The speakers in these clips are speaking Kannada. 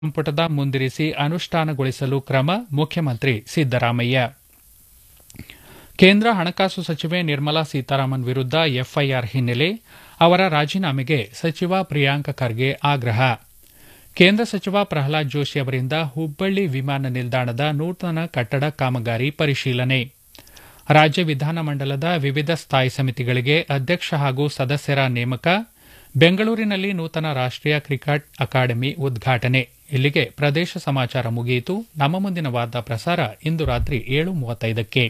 ಸಂಪುಟದ ಮುಂದಿರಿಸಿ ಅನುಷ್ಠಾನಗೊಳಿಸಲು ಕ್ರಮ ಮುಖ್ಯಮಂತ್ರಿ ಸಿದ್ದರಾಮಯ್ಯ ಕೇಂದ್ರ ಹಣಕಾಸು ಸಚಿವೆ ನಿರ್ಮಲಾ ಸೀತಾರಾಮನ್ ವಿರುದ್ದ ಎಫ್ಐಆರ್ ಹಿನ್ನೆಲೆ ಅವರ ರಾಜೀನಾಮೆಗೆ ಸಚಿವ ಪ್ರಿಯಾಂಕ ಖರ್ಗೆ ಆಗ್ರಹ ಕೇಂದ್ರ ಸಚಿವ ಪ್ರಹ್ಲಾದ್ ಜೋಶಿ ಅವರಿಂದ ಹುಬ್ಬಳ್ಳಿ ವಿಮಾನ ನಿಲ್ದಾಣದ ನೂತನ ಕಟ್ಟಡ ಕಾಮಗಾರಿ ಪರಿಶೀಲನೆ ರಾಜ್ಯ ವಿಧಾನಮಂಡಲದ ವಿವಿಧ ಸ್ಥಾಯಿ ಸಮಿತಿಗಳಿಗೆ ಅಧ್ಯಕ್ಷ ಹಾಗೂ ಸದಸ್ಯರ ನೇಮಕ ಬೆಂಗಳೂರಿನಲ್ಲಿ ನೂತನ ರಾಷ್ಟೀಯ ಕ್ರಿಕೆಟ್ ಅಕಾಡೆಮಿ ಉದ್ಘಾಟನೆ ಇಲ್ಲಿಗೆ ಪ್ರದೇಶ ಸಮಾಚಾರ ಮುಗಿಯಿತು ನಮ್ಮ ಮುಂದಿನ ವಾರ್ತಾ ಪ್ರಸಾರ ಇಂದು ರಾತ್ರಿ ಏಳು ಮೂವತ್ತೈದಕ್ಕೆ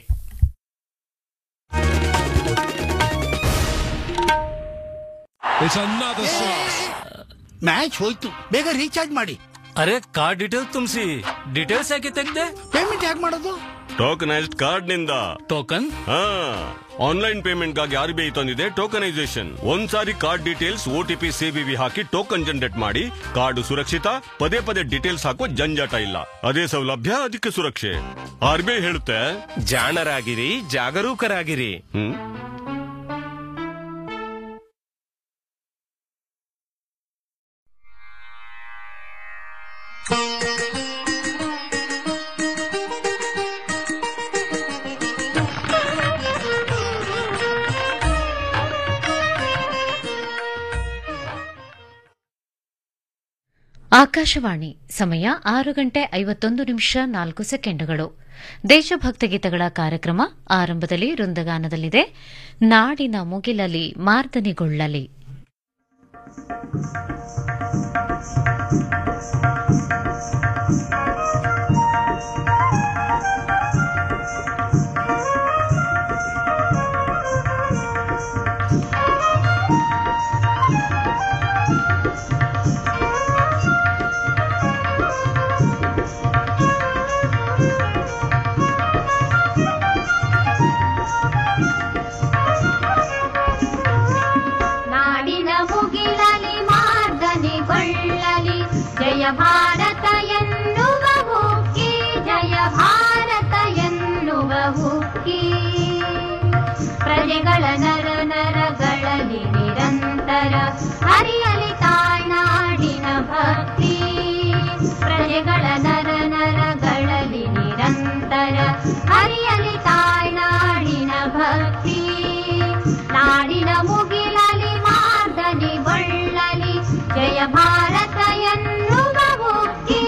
It's another sauce. ಮ್ಯಾಚ್ ಹೋಯ್ತು ಬೇಗ ರೀಚಾರ್ಜ್ ಮಾಡಿ ಅರೆ ಕಾರ್ಡ್ ಡೀಟೇಲ್ ತುಂಬಿಸಿ ಡೀಟೇಲ್ಸ್ ಯಾಕೆ ತೆಗ್ದೆ ಪೇಮೆಂಟ್ ಹೇಗೆ ಮಾಡೋದು ಟೋಕನೈಸ್ಡ್ ಕಾರ್ಡ್ ನಿಂದ ಟೋಕನ್ ಹಾ ಆನ್ಲೈನ್ ಪೇಮೆಂಟ್ ಗಾಗಿ ಆರ್ ಬಿ ಐ ತಂದಿದೆ ಟೋಕನೈಸೇಷನ್ ಒಂದ್ಸಾರಿ ಕಾರ್ಡ್ ಡೀಟೇಲ್ಸ್ ಓಟಿಪಿ ಸಿಬಿವಿ ಹಾಕಿ ಟೋಕನ್ ಜನರೇಟ್ ಮಾಡಿ ಕಾರ್ಡ್ ಸುರಕ್ಷಿತ ಪದೇ ಪದೇ ಡೀಟೇಲ್ಸ್ ಹಾಕೋ ಜಂಜಾಟ ಇಲ್ಲ ಅದೇ ಸೌಲಭ್ಯ ಅದಕ್ಕೆ ಸುರಕ್ಷೆ ಆರ್ ಬಿ ಐ ಹೇಳುತ್ತೆ ಜಾಣರಾಗಿರಿ ಜಾಗರೂಕರಾಗಿರಿ ಹ್ಮ್ ಆಕಾಶವಾಣಿ ಸಮಯ ಆರು ಗಂಟೆ ಐವತ್ತೊಂದು ನಿಮಿಷ ನಾಲ್ಕು ಸೆಕೆಂಡುಗಳು ದೇಶಭಕ್ತ ಗೀತೆಗಳ ಕಾರ್ಯಕ್ರಮ ಆರಂಭದಲ್ಲಿ ವೃಂದಗಾನದಲ್ಲಿದೆ ನಾಡಿನ ಮುಗಿಲಲಿ ಮಾರ್ದನಿಗೊಳ್ಳಲಿ ನಾಡಿನ ಮುಗಿಲಲಿ ಮಾರ್ದನಿಗೊಳ್ಳಲಿ ಜಯ ಭಾರತ ಎನ್ನುವ ಹುಕ್ಕಿ ಜಯ ಭಾರತ ಎನ್ನುವ ಹುಕ್ಕಿ ಪ್ರಜೆಗಳ ನರ ನರಗಳಲ್ಲಿ ನಿರಂತರ ಹರಿಯಲಿ ತಾಯ್ನಾಡಿನ ಭಕ್ತಿ ಪ್ರಜೆಗಳ ನರ ನರಗಳಲ್ಲಿ ನಿರಂತರ ಹರಿಯಲಿ ತಾಯ್ನಾಡಿನ ಭಕ್ತಿ ನಾಡಿನ ಮುಗಿಲಲಿ ಮಾರ್ದನಿಗೊಳ್ಳಲಿ ಜಯ ಭಾರತ ಎನ್ನುವ ಹುಕ್ಕಿ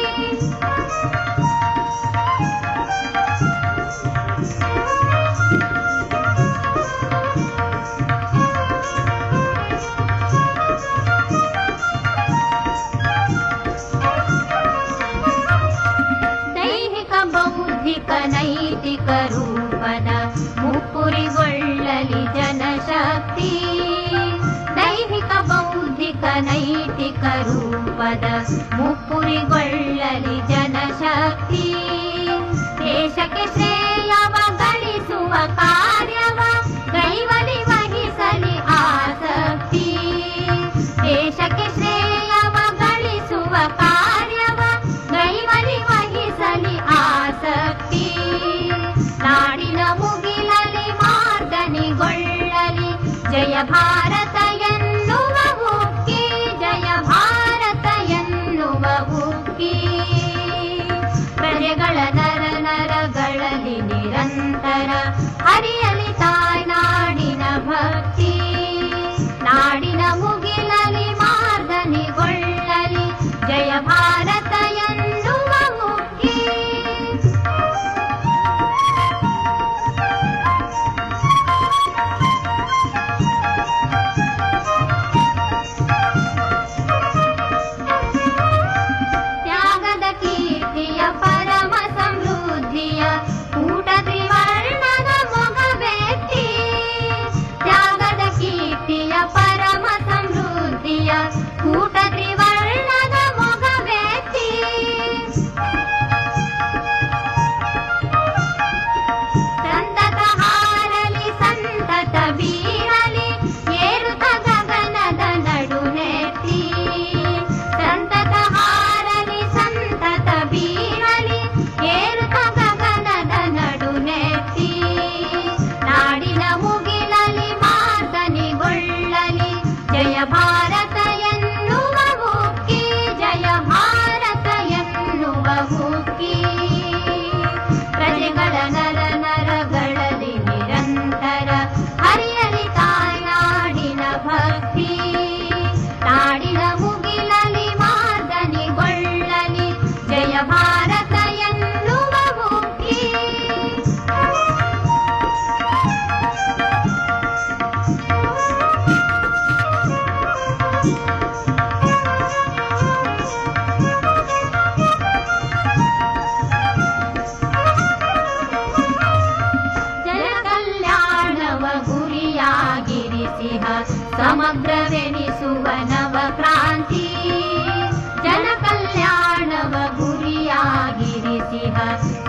ದೈಹಿಕ ಬೌದ್ಧಿಕ ನೈತಿಕ ರೂಪದ ಮುಪ್ಪುರಿಗೊಳ್ಳಲಿ ಜನಶಕ್ತಿ ದೈಹಿಕ ಬೌದ್ಧಿಕ ನೈತಿಕ ರೂಪದ ಮುಪ್ಪುರಿಗೊಳ್ಳಲಿ ಜನಶಕ್ತಿ ದೇಶಕ್ಕೆ ಶ್ರೇಯವ ಗಳಿಸುವ ಕಾರ್ಯವ ಗೈವಲಿ ವಹಿಸಲಿ ಆಸಕ್ತಿ ದೇಶಕ್ಕೆ ಶ್ರೇಯವ ಗಳಿಸುವ ಕಾರ್ಯವ ಗೈವಲಿ ವಹಿಸಲಿ ಆಸಕ್ತಿ ನಾಡಿನ ಮುಗಿಲಲಿ ಮಾರ್ದನಿಗೊಳ್ಳಲಿ ಜಯ ಭಾರತ ಎನ್ನುವ ಹುಕ್ಕಿ ಜಯ ಭಾರತ ಎನ್ನುವ ಹುಕ್ಕಿ ಪ್ರಜೆಗಳ ನರ ನರಗಳಲ್ಲಿ ನಿರಂತರ ಹರಿಯಲಿ ತಾಯ್ನಾಡಿನ ಭಕ್ತಿ ನಾಡಿನ ಮುಗಿಲಲಿ ಮಾರ್ದನಿಗೊಳ್ಳಲಿ ಜಯ ಭಾರತ ಎನ್ನುವ ಹುಕ್ಕಿ ತ್ಯಾಗ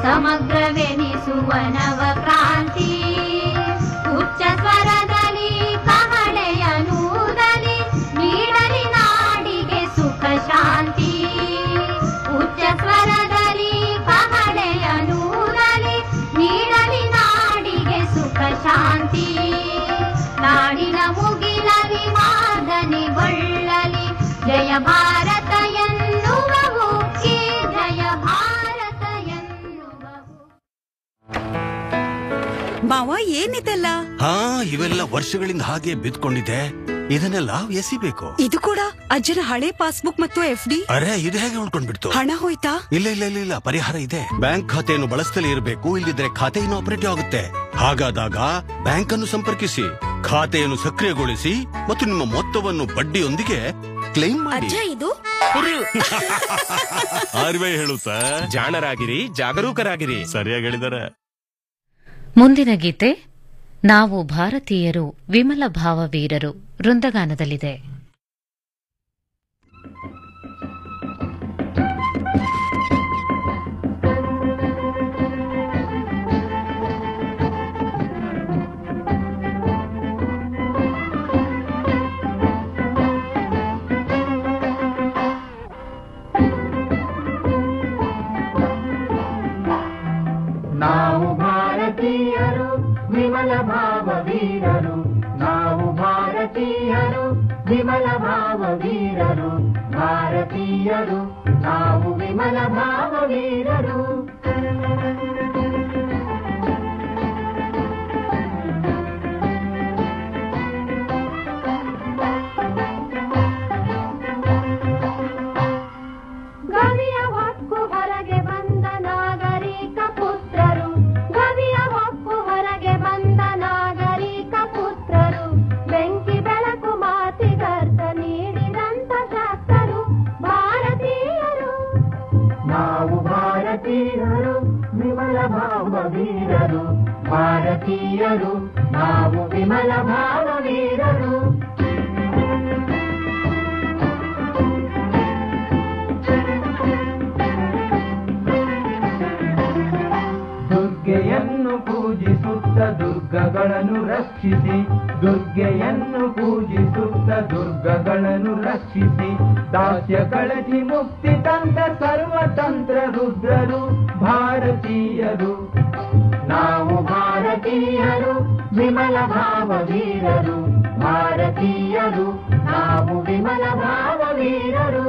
ಸಮಗ್ರವೆನಿಸುವ ನವ ಕ್ರಾಂತಿ ಉಚ್ಚ ಸ್ವರದಲ್ಲಿ ಕಹಳೆಯ ನೂದಲಿ ನೀಡಲಿ ನಾಡಿಗೆ ಸುಖ ಶಾಂತಿ ಉಚ್ಚ ಸ್ವರದಲ್ಲಿ ಕಹಳೆಯ ನೂದಲಿ ನೀಡಲಿ ನಾಡಿಗೆ ಸುಖ ಶಾಂತಿ ನಾಡಿನ ಮುಗಿಲಲಿ ಮಾರ್ದನಿಗೊಳ್ಳಲಿ ಜಯ ಭಾರತ ಎನ್ನುವ ಉಕ್ಕಿ ಜಯ ಭಾರತ ಎನ್ನುವ ಮಾವ ಏನಿದೆಲ್ಲ ಹಾ ಇವೆಲ್ಲ ವರ್ಷಗಳಿಂದ ಹಾಗೆ ಬಿದ್ಕೊಂಡಿದೆ ಇದನ್ನೆಲ್ಲ ಎಸಿಬೇಕು ಇದು ಕೂಡ ಅಜ್ಜನ ಹಳೆ ಪಾಸ್ಬುಕ್ ಮತ್ತು ಎಫ್ ಡಿ ಅರೆ ಇದು ಹೇಗೆ ಉಳ್ಕೊಂಡ್ಬಿಡ್ತು ಹಣ ಹೋಯ್ತಾ ಇಲ್ಲ ಇಲ್ಲ ಇಲ್ಲ ಇಲ್ಲ ಪರಿಹಾರ ಇದೆ ಬ್ಯಾಂಕ್ ಖಾತೆಯನ್ನು ಬಳಸ್ತಲೇ ಇರಬೇಕು ಇಲ್ಲದಿದ್ರೆ ಖಾತೆ ಇನ್ಆಪರೇಟಿವ್ ಆಗುತ್ತೆ ಹಾಗಾದಾಗ ಬ್ಯಾಂಕ್ ಅನ್ನು ಸಂಪರ್ಕಿಸಿ ಖಾತೆಯನ್ನು ಸಕ್ರಿಯಗೊಳಿಸಿ ಮತ್ತು ನಿಮ್ಮ ಮೊತ್ತವನ್ನು ಬಡ್ಡಿಯೊಂದಿಗೆ ಕ್ಲೈಮ್ ಮಾಡಿ ಇದು ಆರ್ ಬಿ ಐ ಹೇಳುತ್ತಾ ಜಾಣರಾಗಿರಿ ಜಾಗರೂಕರಾಗಿರಿ ಸರಿಯಾಗಿ ಹೇಳಿದಾರೆ ಮುಂದಿನ ಗೀತೆ ನಾವು ಭಾರತೀಯರು ವಿಮಲ ಭಾವ ವೀರರು ವೃಂದಗಾನದಲ್ಲಿದೆ ನಾವು ಭಾರತೀಯರು ವಿಮಲ ಭಾವ ವೀರರು ನಾವು ಭಾರತೀಯರು ವಿಮಲ ಭಾವ ವೀರರು ಭಾರತೀಯರು ನಾವು ವಿಮಲ ಭಾವ ವೀರರು ಗವಿಯ ಹೊಕ್ಕು ಹೊರಗೆ ಬಂದ ನಾಗರಿಕ ಪುತ್ರರು ಗವಿಯ ಹೊಕ್ಕು ಹೊರಗೆ ಬಂದ ನಾಗರಿಕ ಪುತ್ರರು ಬೆಂಕಿ ಬೆಳಕು ಮಾತಿಗರ್ಥ ನೀಡಿದಂತ ಶಾಸ್ತ್ರರು ಭಾರತೀಯರು ನಾವು ಭಾರತೀಯರು ವಿಮಲ ಭಾವ ವೀರರು ಭಾರತೀಯರು ನಾವು ವಿಮಲ ಭಾವ ವೀರರು ದುರ್ಗೆಯನ್ನು ಪೂಜಿಸುತ್ತ ದುರ್ಗಗಳನ್ನು ರಕ್ಷಿಸಿ ದುರ್ಗೆಯನ್ನು ಪೂಜಿಸುತ್ತ ದುರ್ಗಗಳನ್ನು ರಕ್ಷಿಸಿ ದಾಸ್ಯ ಕಳಚಿ ಮುಕ್ತಿ ತಂತ್ರ ಸರ್ವತಂತ್ರ ರುದ್ರರು ಭಾರತೀಯರು ನಾವು ಭಾರತೀಯರು ವಿಮಲ ಭಾವ ವೀರರು ಭಾರತೀಯರು ನಾವು ವಿಮಲ ಭಾವ ವೀರರು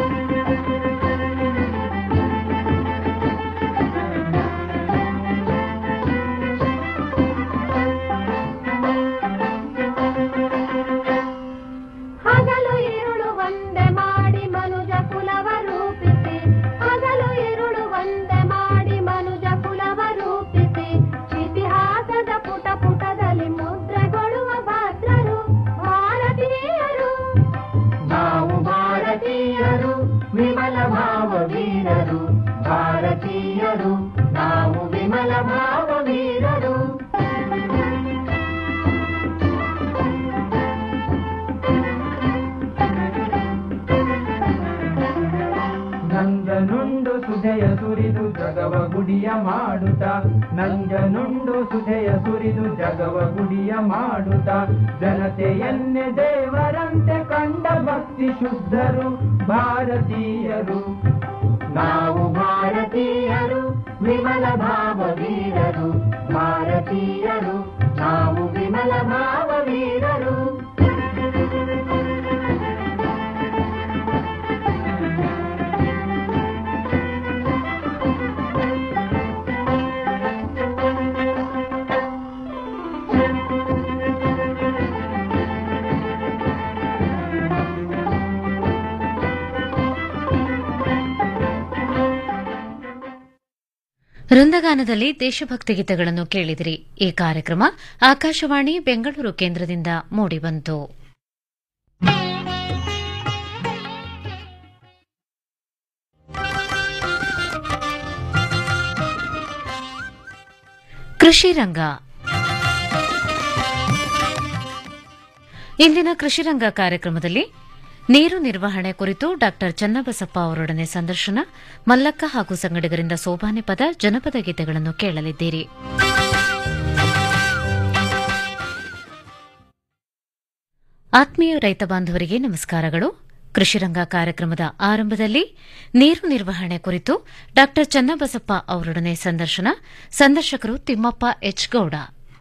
ಹಗಲು ഇരുಳು ಒಂದೇ ಮಾಡಿ ಮನುಜ ಕುಲವ ರೂಪಿಸಿ ಹಗಲು ഇരുಳು ಒಂದೇ ಮಾಡಿ ಮನುಜ ಕುಲವ ರೂಪಿಸಿ ಇತಿಹಾಸದ ಪುಟ ಪುಟದಲ್ಲಿ ಮುದ್ರೆಗೊಳ್ಳುವ ಭದ್ರರು ಭಾರತೀಯರು ನಾವು ಭಾರತೀಯರು ವಿಮಲ ಭಾವ ವೀರರು ಭಾರತೀಯರು ನಾವು ವಿಮಲ ಭಾವ ವೀರರು ನಂಜನುಂಡು ಸುಧೆಯ ಸುರಿದು ಜಗವ ಗುಡಿಯ ಮಾಡುತ್ತ ನಂಜನುಂಡು ಸುಧೆಯ ಸುರಿದು ಜಗವ ಗುಡಿಯ ಮಾಡುತ್ತ ಜನತೆಯನ್ನೇ ದೇವರಂತೆ ಕಂಡ ಭಕ್ತಿ ಶುದ್ಧರು ಭಾರತೀಯರು ನಾವು ಭಾರತೀಯರು ವಿಮಲ ಭಾವ ವೀರರು ಭಾರತೀಯರು ನಾವು ವಿಮಲ ಭಾವ ವೀರರು ವೃಂದಗಾನದಲ್ಲಿ ದೇಶಭಕ್ತಿ ಗೀತೆಗಳನ್ನು ಕೇಳಿದಿರಿ ಈ ಕಾರ್ಯಕ್ರಮ ಆಕಾಶವಾಣಿ ಬೆಂಗಳೂರು ಕೇಂದ್ರದಿಂದ ಮೂಡಿಬಂತು ಕೃಷಿ ರಂಗ ಇಂದಿನ ಕೃಷಿ ರಂಗ ಕಾರ್ಯಕ್ರಮದಲ್ಲಿ ನೀರು ನಿರ್ವಹಣೆ ಕುರಿತು ಡಾ ಚನ್ನಬಸಪ್ಪ ಅವರೊಡನೆ ಸಂದರ್ಶನ ಮಲ್ಲಕ್ಕ ಹಾಗೂ ಸಂಗಡಿಗರಿಂದ ಸೋಬಾನೆ ಪದ ಜನಪದ ಗೀತೆಗಳನ್ನು ಕೇಳಲಿದ್ದೀರಿ ಆತ್ಮೀಯ ರೈತ ಬಾಂಧವರಿಗೆ ನಮಸ್ಕಾರಗಳು ಕೃಷಿರಂಗ ಕಾರ್ಯಕ್ರಮದ ಆರಂಭದಲ್ಲಿ ನೀರು ನಿರ್ವಹಣೆ ಕುರಿತು ಡಾ ಚನ್ನಬಸಪ್ಪ ಅವರೊಡನೆ ಸಂದರ್ಶನ ಸಂದರ್ಶಕರು ತಿಮ್ಮಪ್ಪ ಎಚ್ ಗೌಡ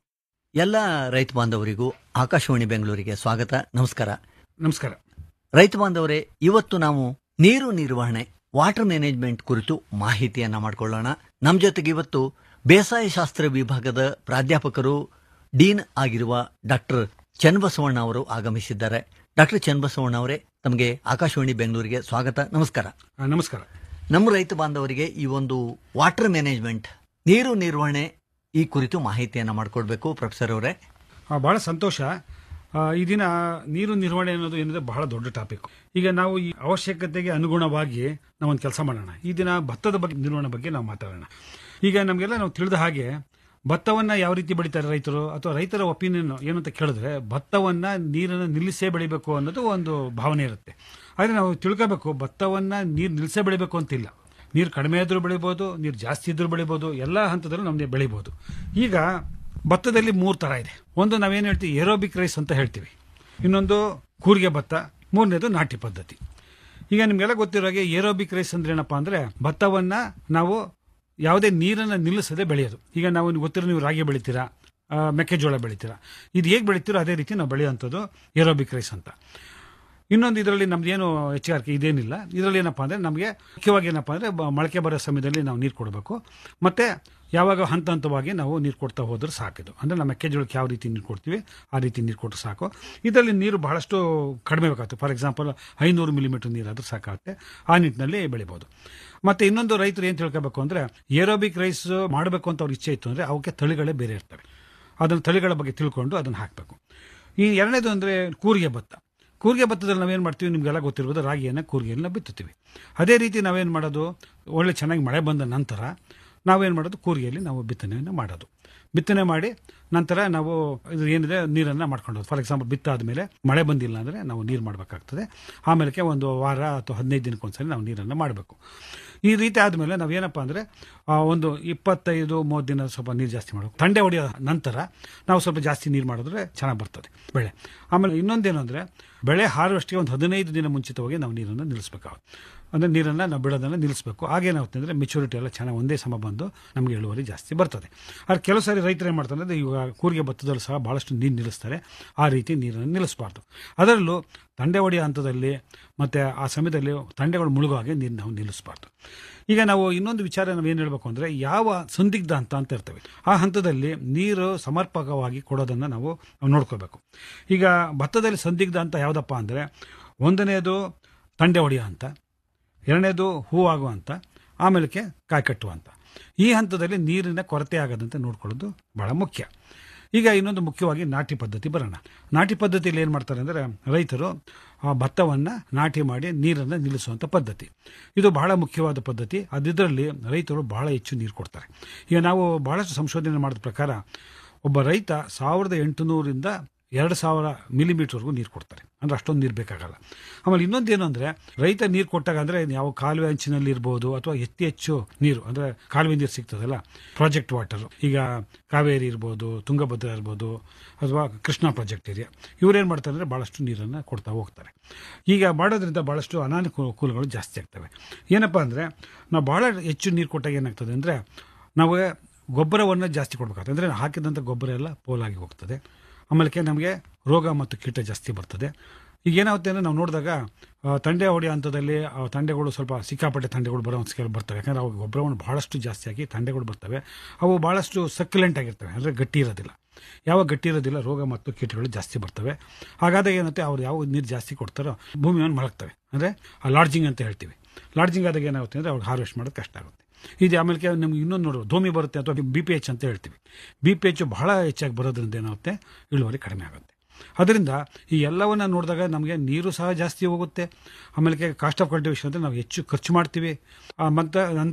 ಎಲ್ಲ ರೈತ ಬಾಂಧವರಿಗೂ ಆಕಾಶವಾಣಿ ಬೆಂಗಳೂರಿಗೆ ಸ್ವಾಗತ ನಮಸ್ಕಾರ ನಮಸ್ಕಾರ ರೈತ ಬಾಂಧವರೇ ಇವತ್ತು ನಾವು ನೀರು ನಿರ್ವಹಣೆ ವಾಟರ್ ಮ್ಯಾನೇಜ್ಮೆಂಟ್ ಕುರಿತು ಮಾಹಿತಿಯನ್ನ ಮಾಡಿಕೊಳ್ಳೋಣ ನಮ್ಮ ಜೊತೆಗೆ ಇವತ್ತು ಬೇಸಾಯ ಶಾಸ್ತ್ರ ವಿಭಾಗದ ಪ್ರಾಧ್ಯಾಪಕರು ಡೀನ್ ಆಗಿರುವ ಡಾಕ್ಟರ್ ಚನ್ನಬಸವಣ್ಣ ಅವರು ಆಗಮಿಸಿದ್ದಾರೆ ಡಾಕ್ಟರ್ ಚನ್ನಬಸವಣ್ಣ ಅವರೇ ತಮಗೆ ಆಕಾಶವಾಣಿ ಬೆಂಗಳೂರಿಗೆ ಸ್ವಾಗತ ನಮಸ್ಕಾರ ನಮಸ್ಕಾರ ನಮ್ಮ ರೈತ ಬಾಂಧವರಿಗೆ ಈ ಒಂದು ವಾಟರ್ ಮ್ಯಾನೇಜ್ಮೆಂಟ್ ನೀರು ನಿರ್ವಹಣೆ ಈ ಕುರಿತು ಮಾಹಿತಿಯನ್ನ ಮಾಡಿಕೊಡ್ಬೇಕು ಪ್ರೊಫೆಸರ್ ಅವರೇ ಆ, ಬಹಳ ಸಂತೋಷ ಆ, ಈ ದಿನ ನೀರು ನಿರ್ವಹಣೆ ಅನ್ನೋದು ಏನಿದೆ ಬಹಳ ದೊಡ್ಡ ಟಾಪಿಕ್ ಈಗ ನಾವು ಈ ಅವಶ್ಯಕತೆಗೆ ಅನುಗುಣವಾಗಿ ನಾವು ಒಂದು ಕೆಲಸ ಮಾಡೋಣ ಈ ದಿನ ಭತ್ತದ ಬಗ್ಗೆ ನಿರ್ವಹಣೆ ಬಗ್ಗೆ ನಾವು ಮಾತಾಡೋಣ ಈಗ ನಮಗೆಲ್ಲ ನಾವು ತಿಳಿದ ಹಾಗೆ ಭತ್ತವನ್ನ ಯಾವ ರೀತಿ ಬೆಳಿತಾರೆ ರೈತರು ಅಥವಾ ರೈತರ ಒಪಿನಿಯನ್ ಏನು ಅಂತ ಕೇಳಿದ್ರೆ ಭತ್ತವನ್ನ ನೀರನ್ನು ನಿಲ್ಲಿಸೇ ಬೆಳಿಬೇಕು ಅನ್ನೋದು ಒಂದು ಭಾವನೆ ಇರುತ್ತೆ ಆದರೆ ನಾವು ತಿಳ್ಕೋಬೇಕು ಭತ್ತವನ್ನ ನೀರು ನಿಲ್ಲಿಸೇ ಬೆಳಿಬೇಕು ಅಂತಿಲ್ಲ ನೀರು ಕಡಿಮೆ ಇದ್ರೂ ಬೆಳಿಬೋದು ನೀರು ಜಾಸ್ತಿ ಇದ್ರೂ ಬೆಳಿಬೋದು ಎಲ್ಲ ಹಂತದಲ್ಲೂ ನಮಗೆ ಬೆಳಿಬೋದು ಈಗ ಭತ್ತದಲ್ಲಿ ಮೂರು ಥರ ಇದೆ ಒಂದು ನಾವೇನು ಹೇಳ್ತೀವಿ ಏರೋಬಿಕ್ ರೈಸ್ ಅಂತ ಹೇಳ್ತೀವಿ ಇನ್ನೊಂದು ಕೂರಿಗೆ ಭತ್ತ ಮೂರನೇದು ನಾಟಿ ಪದ್ಧತಿ ಈಗ ನಿಮಗೆಲ್ಲ ಗೊತ್ತಿರೋ ಹಾಗೆ ಏರೋಬಿಕ್ ರೈಸ್ ಅಂದ್ರೆ ಏನಪ್ಪಾ ಅಂದ್ರೆ ಭತ್ತವನ್ನ ನಾವು ಯಾವುದೇ ನೀರನ್ನ ನಿಲ್ಲಿಸದೆ ಬೆಳೆಯೋದು ಈಗ ನಾವು ನಿಮ್ಗೆ ಗೊತ್ತಿರೋ ನೀವು ರಾಗಿ ಬೆಳಿತೀರಾ ಆ, ಮೆಕ್ಕೆಜೋಳ ಬೆಳಿತೀರಾ ಇದು ಹೇಗೆ ಬೆಳಿತೀರೋ ಅದೇ ರೀತಿ ನಾವು ಬೆಳೆಯುವಂಥದ್ದು ಏರೋಬಿಕ್ ರೈಸ್ ಅಂತ ಇನ್ನೊಂದು ಇದರಲ್ಲಿ ನಮ್ದೇನು ಹೆಚ್ಚುಗಾರಿಕೆ ಇದೇನಿಲ್ಲ ಇದರಲ್ಲಿ ಏನಪ್ಪಾ ಅಂದ್ರೆ ನಮಗೆ ಮುಖ್ಯವಾಗಿ ಏನಪ್ಪಾ ಅಂದ್ರೆ ಬ- ಮೊಳಕೆ ಬರೋ ಸಮಯದಲ್ಲಿ ನಾವು ನೀರು ಕೊಡಬೇಕು ಮತ್ತೆ ಯಾವಾಗ ಹಂತ ಹಂತವಾಗಿ ನಾವು ನೀರು ಕೊಡ್ತಾ ಹೋದ್ರೆ ಸಾಕಿದು ಅಂದ್ರೆ ನಮ್ಮ ಮೆಕ್ಕೆಜೋಳಕ್ಕೆ ಯಾವ ರೀತಿ ನೀರು ಕೊಡ್ತೀವಿ ಆ ರೀತಿ ನೀರು ಕೊಟ್ಟರೆ ಸಾಕು ಇದರಲ್ಲಿ ನೀರು ಬಹಳಷ್ಟು ಕಡಿಮೆ ಬೇಕಾಗುತ್ತೆ ಫಾರ್ ಎಕ್ಸಾಂಪಲ್ ಐನೂರು ಮಿಲಿಮೀಟರ್ ನೀರಾದ್ರೂ ಸಾಕಾಗುತ್ತೆ ಆ ನಿಟ್ಟಿನಲ್ಲಿ ಬೆಳಿಬೋದು ಮತ್ತೆ ಇನ್ನೊಂದು ರೈತರು ಏನು ತಿಳ್ಕೋಬೇಕು ಅಂದ್ರೆ ಏರೋಬಿಕ್ ರೈಸ್ ಮಾಡಬೇಕು ಅಂತ ಅವ್ರ ಇಚ್ಛೆ ಇತ್ತು ಅಂದ್ರೆ ಅವಕ್ಕೆ ತಳಿಗಳೇ ಬೇರೆ ಇರ್ತವೆ ಅದನ್ನ ತಳಿಗಳ ಬಗ್ಗೆ ತಿಳ್ಕೊಂಡು ಅದನ್ನ ಹಾಕಬೇಕು ಈ ಎರಡನೇದು ಅಂದ್ರೆ ಕೂರಿಗೆ ಭತ್ತ ಕೂರಿಗೆ ಭತ್ತದಲ್ಲಿ ನಾವೇನು ಮಾಡ್ತೀವಿ ನಿಮಗೆಲ್ಲ ಗೊತ್ತಿರ್ಬೋದು ರಾಗಿಯನ್ನು ಕೂರಿಗೆಯನ್ನು ಬಿತ್ತುತ್ತೀವಿ ಅದೇ ರೀತಿ ನಾವೇನು ಮಾಡೋದು ಒಳ್ಳೆ ಚೆನ್ನಾಗಿ ಮಳೆ ಬಂದ ನಂತರ ನಾವೇನು ಮಾಡೋದು ಕೂರಿಗೆಯಲ್ಲಿ ನಾವು ಬಿತ್ತನೆಯನ್ನು ಮಾಡೋದು ಬಿತ್ತನೆ ಮಾಡಿ ನಂತರ ನಾವು ಇದು ಏನಿದೆ ನೀರನ್ನು ಮಾಡ್ಕೊಂಡು ಫಾರ್ ಎಕ್ಸಾಂಪಲ್ ಬಿತ್ತ ಆದಮೇಲೆ ಮಳೆ ಬಂದಿಲ್ಲ ಅಂದರೆ ನಾವು ನೀರು ಮಾಡಬೇಕಾಗ್ತದೆ ಆಮೇಲೆ ಒಂದು ವಾರ ಅಥವಾ ಹದಿನೈದು ದಿನಕ್ಕೊಂದ್ಸರಿ ನಾವು ನೀರನ್ನು ಮಾಡಬೇಕು ಈ ರೀತಿ ಆದಮೇಲೆ ನಾವೇನಪ್ಪ ಅಂದರೆ ಒಂದು ಇಪ್ಪತ್ತೈದು ಮೂವತ್ತು ದಿನ ಸ್ವಲ್ಪ ನೀರು ಜಾಸ್ತಿ ಮಾಡಬೇಕು ತಂಡೆ ಹೊಡೆಯೋ ನಂತರ ನಾವು ಸ್ವಲ್ಪ ಜಾಸ್ತಿ ನೀರು ಮಾಡಿದ್ರೆ ಚೆನ್ನಾಗಿ ಬರ್ತದೆ ಬೆಳೆ ಆಮೇಲೆ ಇನ್ನೊಂದೇನು ಅಂದರೆ ಬೆಳೆ ಹಾರ್ವೆಸ್ಟ್ಗೆ ಒಂದು ಹದಿನೈದು ದಿನ ಮುಂಚಿತವಾಗಿ ನಾವು ನೀರನ್ನು ನಿಲ್ಲಿಸಬೇಕಾಗುತ್ತೆ ಅಂದರೆ ನೀರನ್ನು ನಾವು ಬಿಡೋದನ್ನು ನಿಲ್ಲಿಸಬೇಕು ಆಗೇನಾಗುತ್ತೆ ಅಂದರೆ ಮೆಚುರಿಟಿ ಎಲ್ಲ ಚೆನ್ನಾಗಿ ಒಂದೇ ಸಮ ಬಂದು ನಮಗೆ ಇಳುವರಿ ಜಾಸ್ತಿ ಬರ್ತದೆ ಆದರೆ ಕೆಲವು ಸಾರಿ ರೈತರು ಏನು ಮಾಡ್ತಾರೆ ಅಂದರೆ ಇವಾಗ ಕೂರಿಗೆ ಭತ್ತದಲ್ಲೂ ಸಹ ಭಾಳಷ್ಟು ನೀರು ನಿಲ್ಲಿಸ್ತಾರೆ ಆ ರೀತಿ ನೀರನ್ನು ನಿಲ್ಲಿಸಬಾರ್ದು ಅದರಲ್ಲೂ ತಂಡೆ ಹೊಡೆಯೋ ಹಂತದಲ್ಲಿ ಮತ್ತು ಆ ಸಮಯದಲ್ಲಿ ತಂಡೆಗಳು ಮುಳುಗೋ ಹಾಗೆ ನೀರು ನಾವು ನಿಲ್ಲಿಸಬಾರ್ದು ಈಗ ನಾವು ಇನ್ನೊಂದು ವಿಚಾರ ನಾವು ಏನು ಹೇಳಬೇಕು ಅಂದರೆ ಯಾವ ಸಂದಿಗ್ಧ ಹಂತ ಅಂತ ಇರ್ತವೆ ಆ ಹಂತದಲ್ಲಿ ನೀರು ಸಮರ್ಪಕವಾಗಿ ಕೊಡೋದನ್ನು ನಾವು ನೋಡ್ಕೋಬೇಕು ಈಗ ಭತ್ತದಲ್ಲಿ ಸಂದಿಗ್ಧ ಅಂತ ಯಾವುದಪ್ಪ ಅಂದರೆ ಒಂದನೇದು ತಂಡೆ ಹೊಡೆಯೋ ಹಂತ ಎರಡನೇದು ಹೂವಾಗುವ ಹಂತ ಆಮೇಲೆ ಕಾಯಿ ಕಟ್ಟುವ ಹಂತ ಈ ಹಂತದಲ್ಲಿ ನೀರಿನ ಕೊರತೆ ಆಗದಂತೆ ನೋಡ್ಕೊಳ್ಳೋದು ಬಹಳ ಮುಖ್ಯ ಈಗ ಇನ್ನೊಂದು ಮುಖ್ಯವಾಗಿ ನಾಟಿ ಪದ್ಧತಿ ಬರೋಣ ನಾಟಿ ಪದ್ಧತಿಯಲ್ಲಿ ಏನು ಮಾಡ್ತಾರೆ ಅಂದರೆ ರೈತರು ಆ ಭತ್ತವನ್ನು ನಾಟಿ ಮಾಡಿ ನೀರನ್ನು ನಿಲ್ಲಿಸುವಂಥ ಪದ್ಧತಿ ಇದು ಬಹಳ ಮುಖ್ಯವಾದ ಪದ್ಧತಿ ಅದರಲ್ಲಿ ರೈತರು ಬಹಳ ಹೆಚ್ಚು ನೀರು ಕೊಡ್ತಾರೆ ಈಗ ನಾವು ಬಹಳಷ್ಟು ಸಂಶೋಧನೆ ಮಾಡಿದ ಪ್ರಕಾರ ಒಬ್ಬ ರೈತ ಸಾವಿರದ ಎಂಟುನೂರಿಂದ ಎರಡು ಸಾವಿರ ಮಿಲಿಮೀಟರ್ವರೆಗೂ ನೀರು ಕೊಡ್ತಾರೆ ಅಂದ್ರೆ ಅಷ್ಟೊಂದು ನೀರು ಬೇಕಾಗಲ್ಲ ಆಮೇಲೆ ಇನ್ನೊಂದು ಏನು ಅಂದರೆ ರೈತ ನೀರು ಕೊಟ್ಟಾಗ ಅಂದರೆ ಯಾವ ಕಾಲುವೆ ಅಂಚಿನಲ್ಲಿ ಇರ್ಬೋದು ಅಥವಾ ಹೆಚ್ಚು ಹೆಚ್ಚು ನೀರು ಅಂದರೆ ಕಾಲುವೆ ನೀರು ಸಿಗ್ತದಲ್ಲ ಪ್ರಾಜೆಕ್ಟ್ ವಾಟರ್ ಈಗ ಕಾವೇರಿ ಇರ್ಬೋದು ತುಂಗಭದ್ರಾ ಇರ್ಬೋದು ಅಥವಾ ಕೃಷ್ಣಾ ಪ್ರಾಜೆಕ್ಟ್ ಏರಿಯಾ ಇವ್ರೇನು ಮಾಡ್ತಾರೆ ಅಂದರೆ ಭಾಳಷ್ಟು ನೀರನ್ನು ಕೊಡ್ತಾ ಹೋಗ್ತಾರೆ ಈಗ ಮಾಡೋದ್ರಿಂದ ಭಾಳಷ್ಟು ಅನಾನುಕೂಲಗಳು ಜಾಸ್ತಿ ಆಗ್ತವೆ ಏನಪ್ಪ ಅಂದರೆ ನಾವು ಭಾಳ ಹೆಚ್ಚು ನೀರು ಕೊಟ್ಟಾಗ ಏನಾಗ್ತದೆ ಅಂದರೆ ನಾವು ಗೊಬ್ಬರವನ್ನು ಜಾಸ್ತಿ ಕೊಡಬೇಕಾಗ್ತದೆ ಅಂದರೆ ಹಾಕಿದಂಥ ಗೊಬ್ಬರ ಎಲ್ಲ ಪೋಲಾಗಿ ಹೋಗ್ತದೆ ಆಮೇಲೆ ನಮಗೆ ರೋಗ ಮತ್ತು ಕೀಟ ಜಾಸ್ತಿ ಬರ್ತದೆ ಈಗ ಏನಾಗುತ್ತೆ ಅಂದರೆ ನಾವು ನೋಡಿದಾಗ ಆ, ತಂಡೆ ಹೊಡೆಯೋ ಹಂತದಲ್ಲಿ ಆ ತಂಡೆಗಳು ಸ್ವಲ್ಪ ಸಿಕ್ಕಾಪಟ್ಟೆ ತಂಡೆಗಳು ಬರೋ ಕೆಲವು ಬರ್ತವೆ ಯಾಕಂದರೆ ಅವು ಗೊಬ್ಬರವನ್ನು ಭಾಳಷ್ಟು ಜಾಸ್ತಿ ಆಗಿ ತಂಡೆಗಳು ಬರ್ತವೆ ಅವು ಭಾಳಷ್ಟು ಸಕ್ಯುಲೆಂಟ್ ಆಗಿರ್ತವೆ ಅಂದರೆ ಗಟ್ಟಿ ಇರೋದಿಲ್ಲ ಯಾವಾಗ ಗಟ್ಟಿ ಇರೋದಿಲ್ಲ ರೋಗ ಮತ್ತು ಕೀಟಗಳು ಜಾಸ್ತಿ ಬರ್ತವೆ ಹಾಗಾದಾಗ ಏನಂತೆ ಅವ್ರು ಯಾವ ನೀರು ಜಾಸ್ತಿ ಕೊಡ್ತಾರೋ ಭೂಮಿಯನ್ನು ಮಳಗ್ತವೆ ಅಂದರೆ ಲಾಡ್ಜಿಂಗ್ ಅಂತ ಹೇಳ್ತೀವಿ ಲಾಡ್ಜಿಂಗ್ ಆದಾಗ ಏನಾಗುತ್ತೆ ಅಂದರೆ ಅವ್ರಿಗೆ ಹಾರ್ವೆಸ್ಟ್ ಮಾಡೋದು ಕಷ್ಟ ಆಗುತ್ತೆ ಇದು ಆಮೇಲೆ ನಮ್ಗೆ ಇನ್ನೊಂದು ನೋಡು ಧೂಮಿ ಬರುತ್ತೆ ಅಥವಾ ಬಿ ಪಿ ಎಚ್ ಅಂತ ಹೇಳ್ತೀವಿ ಬಿ ಪಿ ಎಚ್ ಬಹಳ ಹೆಚ್ಚಾಗಿ ಬರೋದ್ರಿಂದ ಏನಾಗುತ್ತೆ ಇಳುವರಿ ಕಡಿಮೆ ಆಗುತ್ತೆ ಅದರಿಂದ ಈ ಎಲ್ಲವನ್ನ ನೋಡಿದಾಗ ನಮಗೆ ನೀರು ಸಹ ಜಾಸ್ತಿ ಹೋಗುತ್ತೆ ಆಮೇಲೆ ಕಾಸ್ಟ್ ಆಫ್ ಕಲ್ಟಿವೇಶನ್ ಅಂತ ನಾವು ಹೆಚ್ಚು ಖರ್ಚು ಮಾಡ್ತೀವಿ ಆ, ಮತ್ತು ನಂತರ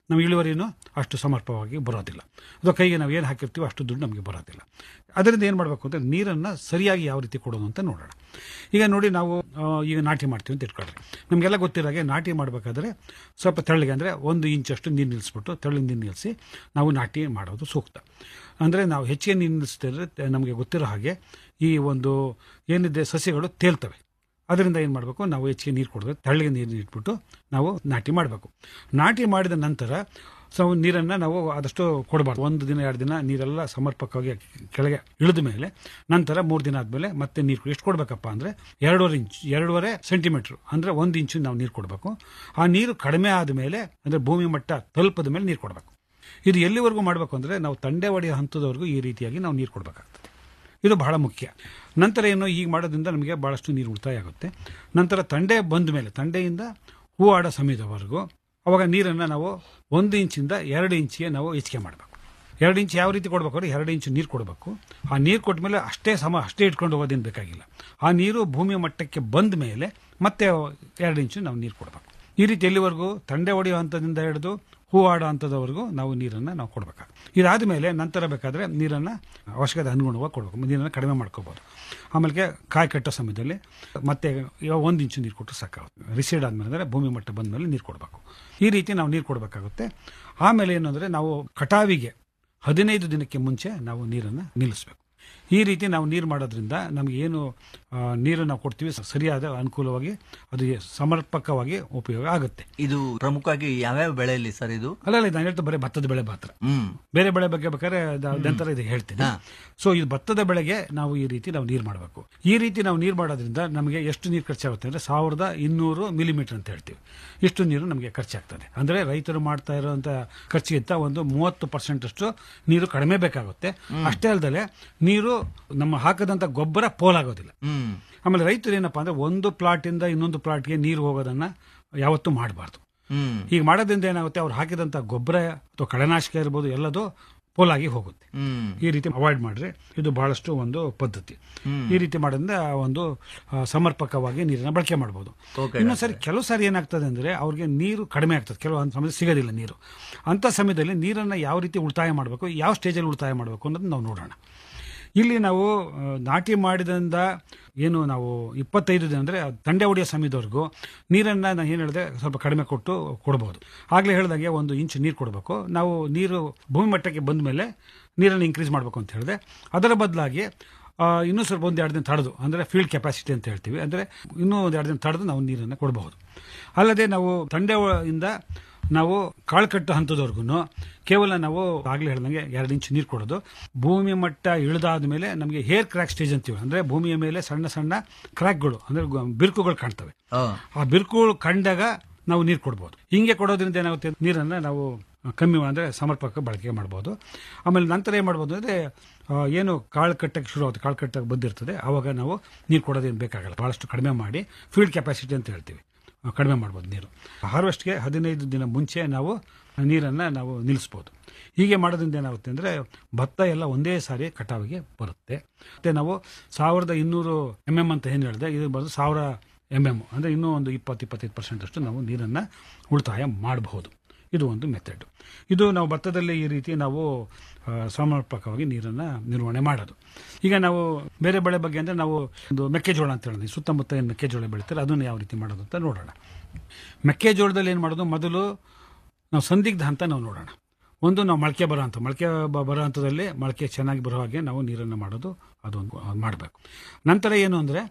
ನಮ್ಮ ಇಳುವರಿನೂ ಅಷ್ಟು ಸಮರ್ಪಕವಾಗಿ ಬರೋದಿಲ್ಲ ಅಥವಾ ಕೈಗೆ ನಾವು ಏನು ಹಾಕಿರ್ತೀವೋ ಅಷ್ಟು ದುಡ್ಡು ನಮಗೆ ಬರೋದಿಲ್ಲ ಅದರಿಂದ ಏನು ಮಾಡಬೇಕು ಅಂದರೆ ನೀರನ್ನು ಸರಿಯಾಗಿ ಯಾವ ರೀತಿ ಕೊಡೋದು ಅಂತ ನೋಡೋಣ ಈಗ ನೋಡಿ ನಾವು ಆ, ಈಗ ನಾಟಿ ಮಾಡ್ತೀವಿ ಅಂತ ಇಟ್ಕೊಳ್ರಿ ನಮಗೆಲ್ಲ ಗೊತ್ತಿರೋಗೆ ನಾಟಿ ಮಾಡಬೇಕಾದ್ರೆ ಸ್ವಲ್ಪ ತೆಳ್ಳಗೆ ಅಂದರೆ ಒಂದು ಇಂಚಷ್ಟು ನೀರು ನಿಲ್ಲಿಸ್ಬಿಟ್ಟು ತೆಳ್ಳಗೆ ನೀರು ನಿಲ್ಲಿಸಿ ನಾವು ನಾಟಿ ಮಾಡೋದು ಸೂಕ್ತ ಅಂದರೆ ನಾವು ಹೆಚ್ಚಿಗೆ ನೀರು ನಿಲ್ಲಿಸ್ತಿದ್ರೆ ನಮಗೆ ಗೊತ್ತಿರೋ ಹಾಗೆ ಈ ಒಂದು ಏನಿದೆ ಸಸ್ಯಗಳು ತೇಲ್ತವೆ ಅದರಿಂದ ಏನು ಮಾಡಬೇಕು ನಾವು ಹೆಚ್ಚಿಗೆ ನೀರು ಕೊಡೋದು ತೆಳ್ಳಗೆ ನೀರು ಇಟ್ಬಿಟ್ಟು ನಾವು ನಾಟಿ ಮಾಡಬೇಕು ನಾಟಿ ಮಾಡಿದ ನಂತರ ಸೊ ನೀರನ್ನು ನಾವು ಆದಷ್ಟು ಕೊಡಬಾರ್ದು ಒಂದು ದಿನ ಎರಡು ದಿನ ನೀರೆಲ್ಲ ಸಮರ್ಪಕವಾಗಿ ಕೆಳಗೆ ಇಳಿದ ಮೇಲೆ ನಂತರ ಮೂರು ದಿನ ಆದಮೇಲೆ ಮತ್ತೆ ನೀರು ಎಷ್ಟು ಕೊಡಬೇಕಪ್ಪ ಅಂದರೆ ಎರಡೂವರೆ ಇಂಚ್ ಎರಡೂವರೆ ಸೆಂಟಿಮೀಟ್ರ್ ಅಂದರೆ ಒಂದು ಇಂಚು ನಾವು ನೀರು ಕೊಡಬೇಕು ಆ ನೀರು ಕಡಿಮೆ ಆದ ಮೇಲೆ ಅಂದರೆ ಭೂಮಿ ಮಟ್ಟ ತಲುಪದ ಮೇಲೆ ನೀರು ಕೊಡಬೇಕು ಇದು ಎಲ್ಲಿವರೆಗೂ ಮಾಡಬೇಕು ಅಂದರೆ ನಾವು ತಂಡೆ ಹೊಡೆಯೋ ಹಂತದವರೆಗೂ ಈ ರೀತಿಯಾಗಿ ನಾವು ನೀರು ಕೊಡಬೇಕಾಗ್ತದೆ ಇದು ಬಹಳ ಮುಖ್ಯ ನಂತರ ಏನು ಈಗ ಮಾಡೋದ್ರಿಂದ ನಮಗೆ ಭಾಳಷ್ಟು ನೀರು ಉಳಿತಾಯ ಆಗುತ್ತೆ ನಂತರ ತಂಡೆ ಬಂದ ಮೇಲೆ ತಂಡೆಯಿಂದ ಹೂ ಆಡೋ ಸಮಯದವರೆಗೂ ಅವಾಗ ನೀರನ್ನು ನಾವು ಒಂದು ಇಂಚಿಂದ ಎರಡು ಇಂಚಿಗೆ ನಾವು ಹೆಚ್ಚಿಗೆ ಮಾಡಬೇಕು ಎರಡು ಇಂಚ್ ಯಾವ ರೀತಿ ಕೊಡಬೇಕು ಅಂದರೆ ಎರಡು ಇಂಚು ನೀರು ಕೊಡಬೇಕು ಆ ನೀರು ಕೊಟ್ಟ ಮೇಲೆ ಅಷ್ಟೇ ಸಮ ಅಷ್ಟೇ ಇಟ್ಕೊಂಡು ಹೋಗೋದೇನು ಬೇಕಾಗಿಲ್ಲ ಆ ನೀರು ಭೂಮಿ ಮಟ್ಟಕ್ಕೆ ಬಂದ ಮೇಲೆ ಮತ್ತೆ ಎರಡು ಇಂಚು ನಾವು ನೀರು ಕೊಡಬೇಕು ಈ ರೀತಿ ಎಲ್ಲಿವರೆಗೂ ತಂಡೆ ಹೊಡೆಯೋ ಹಂತದಿಂದ ಹಿಡಿದು ಹೂ ಆಡೋ ಹಂತದವರೆಗೂ ನಾವು ನೀರನ್ನು ನಾವು ಕೊಡಬೇಕಾಗುತ್ತೆ ಇದಾದ ಮೇಲೆ ನಂತರ ಬೇಕಾದರೆ ನೀರನ್ನು ಅವಶ್ಯಕತೆ ಅನುಗುಣವಾಗಿ ಕೊಡಬೇಕು ನೀರನ್ನು ಕಡಿಮೆ ಮಾಡ್ಕೋಬೋದು ಆಮೇಲೆ ಕಾಯಿ ಕಟ್ಟೋ ಸಮಯದಲ್ಲಿ ಮತ್ತೆ ಇವಾಗ ಒಂದು ಇಂಚು ನೀರು ಕೊಟ್ಟರೆ ಸಾಕಾಗುತ್ತೆ ರಿಸೀಡ್ ಆದಮೇಲೆ ಅಂದರೆ ಭೂಮಿ ಮಟ್ಟ ಬಂದ ಮೇಲೆ ನೀರು ಕೊಡಬೇಕು ಈ ರೀತಿ ನಾವು ನೀರು ಕೊಡಬೇಕಾಗುತ್ತೆ ಆಮೇಲೆ ಏನು ಅಂದರೆ ನಾವು ಕಟಾವಿಗೆ ಹದಿನೈದು ದಿನಕ್ಕೆ ಮುಂಚೆ ನಾವು ನೀರನ್ನು ನಿಲ್ಲಿಸಬೇಕು ಈ ರೀತಿ ನಾವು ನೀರು ಮಾಡೋದ್ರಿಂದ ನಮಗೆ ಏನು ಆ, ನೀರು ನಾವು ಕೊಡ್ತೀವಿ ಸ- ಸರಿಯಾದ ಅನುಕೂಲವಾಗಿ ಅದು ಸಮರ್ಪಕವಾಗಿ ಉಪಯೋಗ ಆಗುತ್ತೆ ಇದು ಪ್ರಮುಖವಾಗಿ ಯಾವ್ಯಾವ ಬೆಳೆಯಲ್ಲಿ ಸರ್ ಇದು ಅಲ್ಲ ನಾನು ಹೇಳ್ತಾ ಬರೀ ಭತ್ತದ ಬೆಳೆ ಮಾತ್ರ ಹ್ಮ್ ಬೇರೆ ಬೆಳೆ ಬಗ್ಗೆ ಬೇಕಾದ್ರೆ ಅದ- ನಂತರ ಇದು ಹೇಳ್ತೀನಿ ಸೊ ಇದು ಭತ್ತದ ಬೆಳೆಗೆ ನಾವು ಈ ರೀತಿ ನಾವು ನೀರು ಮಾಡಬೇಕು ಈ ರೀತಿ ನಾವು ನೀರು ಮಾಡೋದ್ರಿಂದ ನಮಗೆ ಎಷ್ಟು ನೀರು ಖರ್ಚಾಗುತ್ತೆ ಅಂದ್ರೆ ಸಾವಿರದ ಇನ್ನೂರು ಮಿಲಿಮೀಟರ್ ಅಂತ ಹೇಳ್ತೀವಿ ಇಷ್ಟು ನೀರು ನಮಗೆ ಖರ್ಚಾಗ್ತದೆ ಅಂದ್ರೆ ರೈತರು ಮಾಡ್ತಾ ಇರುವಂತ ಖರ್ಚಿಗಿಂತ ಒಂದು ಮೂವತ್ತು ಪರ್ಸೆಂಟ್ ಅಷ್ಟು ನೀರು ಕಡಿಮೆ ಬೇಕಾಗುತ್ತೆ ಅಷ್ಟೇ ಅಲ್ಲದೆ ನೀರು ನಮ್ಮ ಹಾಕದಂತ ಗೊಬ್ಬರ ಪೋಲಾಗೋದಿಲ್ಲ ಹ್ಮ್ ಆಮೇಲೆ ರೈತರು ಏನಪ್ಪಾ ಅಂದ್ರೆ ಒಂದು ಪ್ಲಾಟ್ ಇಂದ ಇನ್ನೊಂದು ಪ್ಲಾಟ್ಗೆ ನೀರು ಹೋಗೋದನ್ನ ಯಾವತ್ತೂ ಮಾಡಬಾರ್ದು ಹ್ಮ್ ಈಗ ಮಾಡೋದ್ರಿಂದ ಏನಾಗುತ್ತೆ ಅವ್ರು ಹಾಕಿದಂತ ಗೊಬ್ಬರ ಅಥವಾ ಕಳೆನಾಶಕ ಇರ್ಬೋದು ಎಲ್ಲದೂ ಪೋಲಾಗಿ ಹೋಗುತ್ತೆ ಹ್ಮ್ ಈ ರೀತಿ ಅವಾಯ್ಡ್ ಮಾಡ್ರೆ ಇದು ಬಹಳಷ್ಟು ಒಂದು ಪದ್ಧತಿ ಈ ರೀತಿ ಮಾಡೋದ್ರಿಂದ ಒಂದು ಆ, ಸಮರ್ಪಕವಾಗಿ ನೀರನ್ನ ಬಳಕೆ ಮಾಡಬಹುದು Okay, ಇನ್ನೊಂದು ಸರಿ ಕೆಲವು ಸಾರಿ ಏನಾಗ್ತದೆ ಅಂದ್ರೆ ಅವ್ರಿಗೆ ನೀರು ಕಡಿಮೆ ಆಗ್ತದೆ ಕೆಲವು ಸಮಯ ಸಿಗೋದಿಲ್ಲ ನೀರು ಅಂತ ಸಮಯದಲ್ಲಿ ನೀರನ್ನ ಯಾವ ರೀತಿ ಉಳಿತಾಯ ಮಾಡಬೇಕು ಯಾವ ಸ್ಟೇಜಲ್ಲಿ ಉಳಿತಾಯ ಮಾಡಬೇಕು ಅನ್ನೋದನ್ನ ನಾವು ನೋಡೋಣ ಇಲ್ಲಿ ನಾವು ಆ, ನಾಟಿ ಮಾಡಿದಿಂದ ಏನು ನಾವು ಇಪ್ಪತ್ತೈದು ದಿನ ಅಂದರೆ ತಂಡೆ ಹೊಡೆಯೋ ಸಮಯದವರೆಗೂ ನೀರನ್ನು ನಾನು ಏನು ಹೇಳಿದೆ ಸ್ವಲ್ಪ ಕಡಿಮೆ ಕೊಟ್ಟು ಕೊಡ್ಬೋದು ಆಗಲೇ ಹೇಳಿದಾಗೆ ಒಂದು ಇಂಚು ನೀರು ಕೊಡಬೇಕು ನಾವು ನೀರು ಭೂಮಿ ಮಟ್ಟಕ್ಕೆ ಬಂದ ಮೇಲೆ ನೀರನ್ನು ಇನ್ಕ್ರೀಸ್ ಮಾಡಬೇಕು ಅಂತ ಹೇಳಿದೆ ಅದರ ಬದಲಾಗಿ ಆ, ಇನ್ನೂ ಸ್ವಲ್ಪ ಒಂದು ಎರಡು ದಿನ ತಡೆದು ಅಂದರೆ ಫೀಲ್ಡ್ ಕೆಪಾಸಿಟಿ ಅಂತ ಹೇಳ್ತೀವಿ ಅಂದರೆ ಇನ್ನೂ ಒಂದು ಎರಡು ದಿನ ತಡೆದು ನಾವು ನೀರನ್ನು ಕೊಡಬಹುದು ಅಲ್ಲದೆ ನಾವು ತಂಡೆ ಒ- ಇಂದ ನಾವು ಕಾಳು ಕಟ್ಟೋ ಹಂತದವರೆಗೂ ಕೇವಲ ನಾವು ಆಗ್ಲೇ ಹೇಳ್ದಂಗೆ ಎರಡು ಇಂಚು ನೀರು ಕೊಡೋದು ಭೂಮಿ ಮಟ್ಟ ಇಳಿದಾದ ಮೇಲೆ ನಮಗೆ ಹೇರ್ ಕ್ರ್ಯಾಕ್ ಸ್ಟೇಜ್ ಅಂತೀವಿ ಅಂದ್ರೆ ಭೂಮಿಯ ಮೇಲೆ ಸಣ್ಣ ಸಣ್ಣ ಕ್ರ್ಯಾಕ್ಗಳು ಅಂದ್ರೆ ಗೊ- ಬಿರುಕುಗಳು ಕಾಣ್ತವೆ ಆ, ಆ ಬಿರುಕುಗಳು ಕಂಡಾಗ ನಾವು ನೀರು ಕೊಡ್ಬೋದು ಹಿಂಗೆ ಕೊಡೋದ್ರಿಂದ ಏನಾಗುತ್ತೆ ನೀರನ್ನು ನಾವು ಕಮ್ಮಿ ಅಂದರೆ ಸಮರ್ಪಕ ಬಳಕೆ ಮಾಡ್ಬೋದು ಆಮೇಲೆ ನಂತರ ಏನು ಮಾಡ್ಬೋದು ಅಂದರೆ ಏನು ಕಾಳು ಕಟ್ಟಕ್ಕೆ ಶುರು ಆಗುತ್ತೆ ಕಾಳು ಕಟ್ಟಕ್ಕೆ ಬಂದಿರ್ತದೆ ಆವಾಗ ನಾವು ನೀರು ಕೊಡೋದೇನು ಬೇಕಾಗಲ್ಲ ಭಾಳಷ್ಟು ಕಡಿಮೆ ಮಾಡಿ ಫೀಲ್ಡ್ ಕೆಪಾಸಿಟಿ ಅಂತ ಹೇಳ್ತೀವಿ ಆ, ಕಡಿಮೆ ಮಾಡ್ಬೋದು ನೀರು ಹಾರ್ವೆಸ್ಟ್ಗೆ ಹದಿನೈದು ದಿನ ಮುಂಚೆ ನಾವು ನೀರನ್ನು ನಾವು ನಿಲ್ಲಿಸ್ಬೋದು ಹೀಗೆ ಮಾಡೋದ್ರಿಂದ ಏನಾಗುತ್ತೆ ಅಂದರೆ ಭತ್ತ ಎಲ್ಲ ಒಂದೇ ಸಾರಿ ಕಟಾವಿಗೆ ಬರುತ್ತೆ ಮತ್ತು ನಾವು ಸಾವಿರದ ಇನ್ನೂರು ಎಮ್ ಎಮ್ ಅಂತ ಏನು ಹೇಳಿದೆ ಇದು ಬಂದು ಸಾವಿರ ಎಮ್ ಎಮ್ ಅಂದರೆ ಇನ್ನೂ ಒಂದು ಇಪ್ಪತ್ತು ಇಪ್ಪತ್ತೈದು ಪರ್ಸೆಂಟ್ ಅಷ್ಟು ನಾವು ನೀರನ್ನು ಉಳಿತಾಯ ಮಾಡಬಹುದು ಇದು ಒಂದು ಮೆಥಡ್ ಇದು ನಾವು ಭತ್ತದಲ್ಲಿ ಈ ರೀತಿ ನಾವು ಆ, ಸಮರ್ಪಕವಾಗಿ ನೀರನ್ನು ನಿರ್ವಹಣೆ ಮಾಡೋದು ಈಗ ನಾವು ಬೇರೆ ಬೆಳೆ ಬಗ್ಗೆ ಅಂದರೆ ನಾವು ಒಂದು ಮೆಕ್ಕೆಜೋಳ ಅಂತ ಹೇಳಿದ್ವಿ ಸುತ್ತಮುತ್ತ ಏನು ಮೆಕ್ಕೆಜೋಳ ಬೆಳಿತಾರೆ ಅದನ್ನು ಯಾವ ರೀತಿ ಮಾಡೋದು ಅಂತ ನೋಡೋಣ ಮೆಕ್ಕೆಜೋಳದಲ್ಲಿ ಏನು ಮಾಡೋದು ಮೊದಲು ನಾವು ಸಂದಿಗ್ಧ ಹಂತ ನಾವು ನೋಡೋಣ ಒಂದು ನಾವು ಮೊಳಕೆ ಬರೋ ಹಂತ ಮೊಳಕೆ ಬ- ಬರೋ ಹಂತದಲ್ಲಿ ಮೊಳಕೆ ಚೆನ್ನಾಗಿ ಬರೋ ಹಾಗೆ ನಾವು ನೀರನ್ನು ಮಾಡೋದು ಅದೊಂದು ಮಾಡಬೇಕು ನಂತರ ಏನು ಅಂದರೆ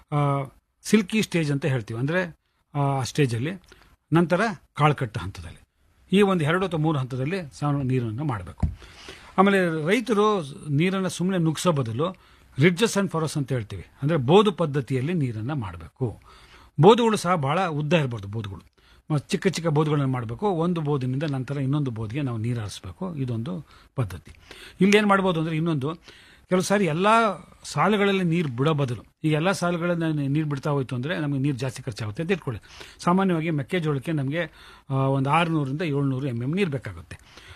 ಸಿಲ್ಕಿ ಸ್ಟೇಜ್ ಅಂತ ಹೇಳ್ತೀವಿ ಅಂದರೆ ಆ ಸ್ಟೇಜಲ್ಲಿ ನಂತರ ಕಾಳು ಕಟ್ಟ ಹಂತದಲ್ಲಿ ಈ ಒಂದು ಎರಡು ಅಥವಾ ಮೂರು ಹಂತದಲ್ಲಿ ಸಾವಯವ ನೀರನ್ನು ಮಾಡಬೇಕು ಆಮೇಲೆ ರೈತರು ನೀರನ್ನು ಸುಮ್ಮನೆ ನುಗ್ಸೋ ಬದಲು ರಿಡ್ಜಸ್ ಅಂಡ್ ಫಾರಸ್ ಅಂತ ಹೇಳ್ತೀವಿ ಅಂದರೆ ಬೋದು ಪದ್ಧತಿಯಲ್ಲಿ ನೀರನ್ನು ಮಾಡಬೇಕು ಬೋಧುಗಳು ಸಹ ಬಹಳ ಉದ್ದ ಇರಬಾರ್ದು ಬೋಧುಗಳು ಮತ್ತು ಚಿಕ್ಕ ಚಿಕ್ಕ ಬೋಧುಗಳನ್ನು ಮಾಡಬೇಕು ಒಂದು ಬೋದಿನಿಂದ ನಂತರ ಇನ್ನೊಂದು ಬೋದಿಗೆ ನಾವು ನೀರು ಹರಿಸ್ಬೇಕು ಇದೊಂದು ಪದ್ಧತಿ ಇಲ್ಲಿ ಏನು ಮಾಡ್ಬೋದು ಅಂದರೆ ಇನ್ನೊಂದು ಕೆಲವು ಸಾರಿ ಎಲ್ಲ ಸಾಲುಗಳಲ್ಲಿ ನೀರು ಬಿಡೋ ಬದಲು ಈಗ ಎಲ್ಲ ಸಾಲುಗಳಲ್ಲಿ ನೀರು ಬಿಡ್ತಾ ಹೋಯ್ತು ಅಂದರೆ ನಮಗೆ ನೀರು ಜಾಸ್ತಿ ಖರ್ಚಾಗುತ್ತೆ ಅಂತ ಇಟ್ಕೊಳ್ಳಿ ಸಾಮಾನ್ಯವಾಗಿ ಮೆಕ್ಕೆಜೋಳಕ್ಕೆ ನಮಗೆ ಆ, ಒಂದು ಆರುನೂರಿಂದ ಏಳ್ನೂರು ಎಮ್ ಎಮ್ ನೀರು ಬೇಕಾಗುತ್ತೆ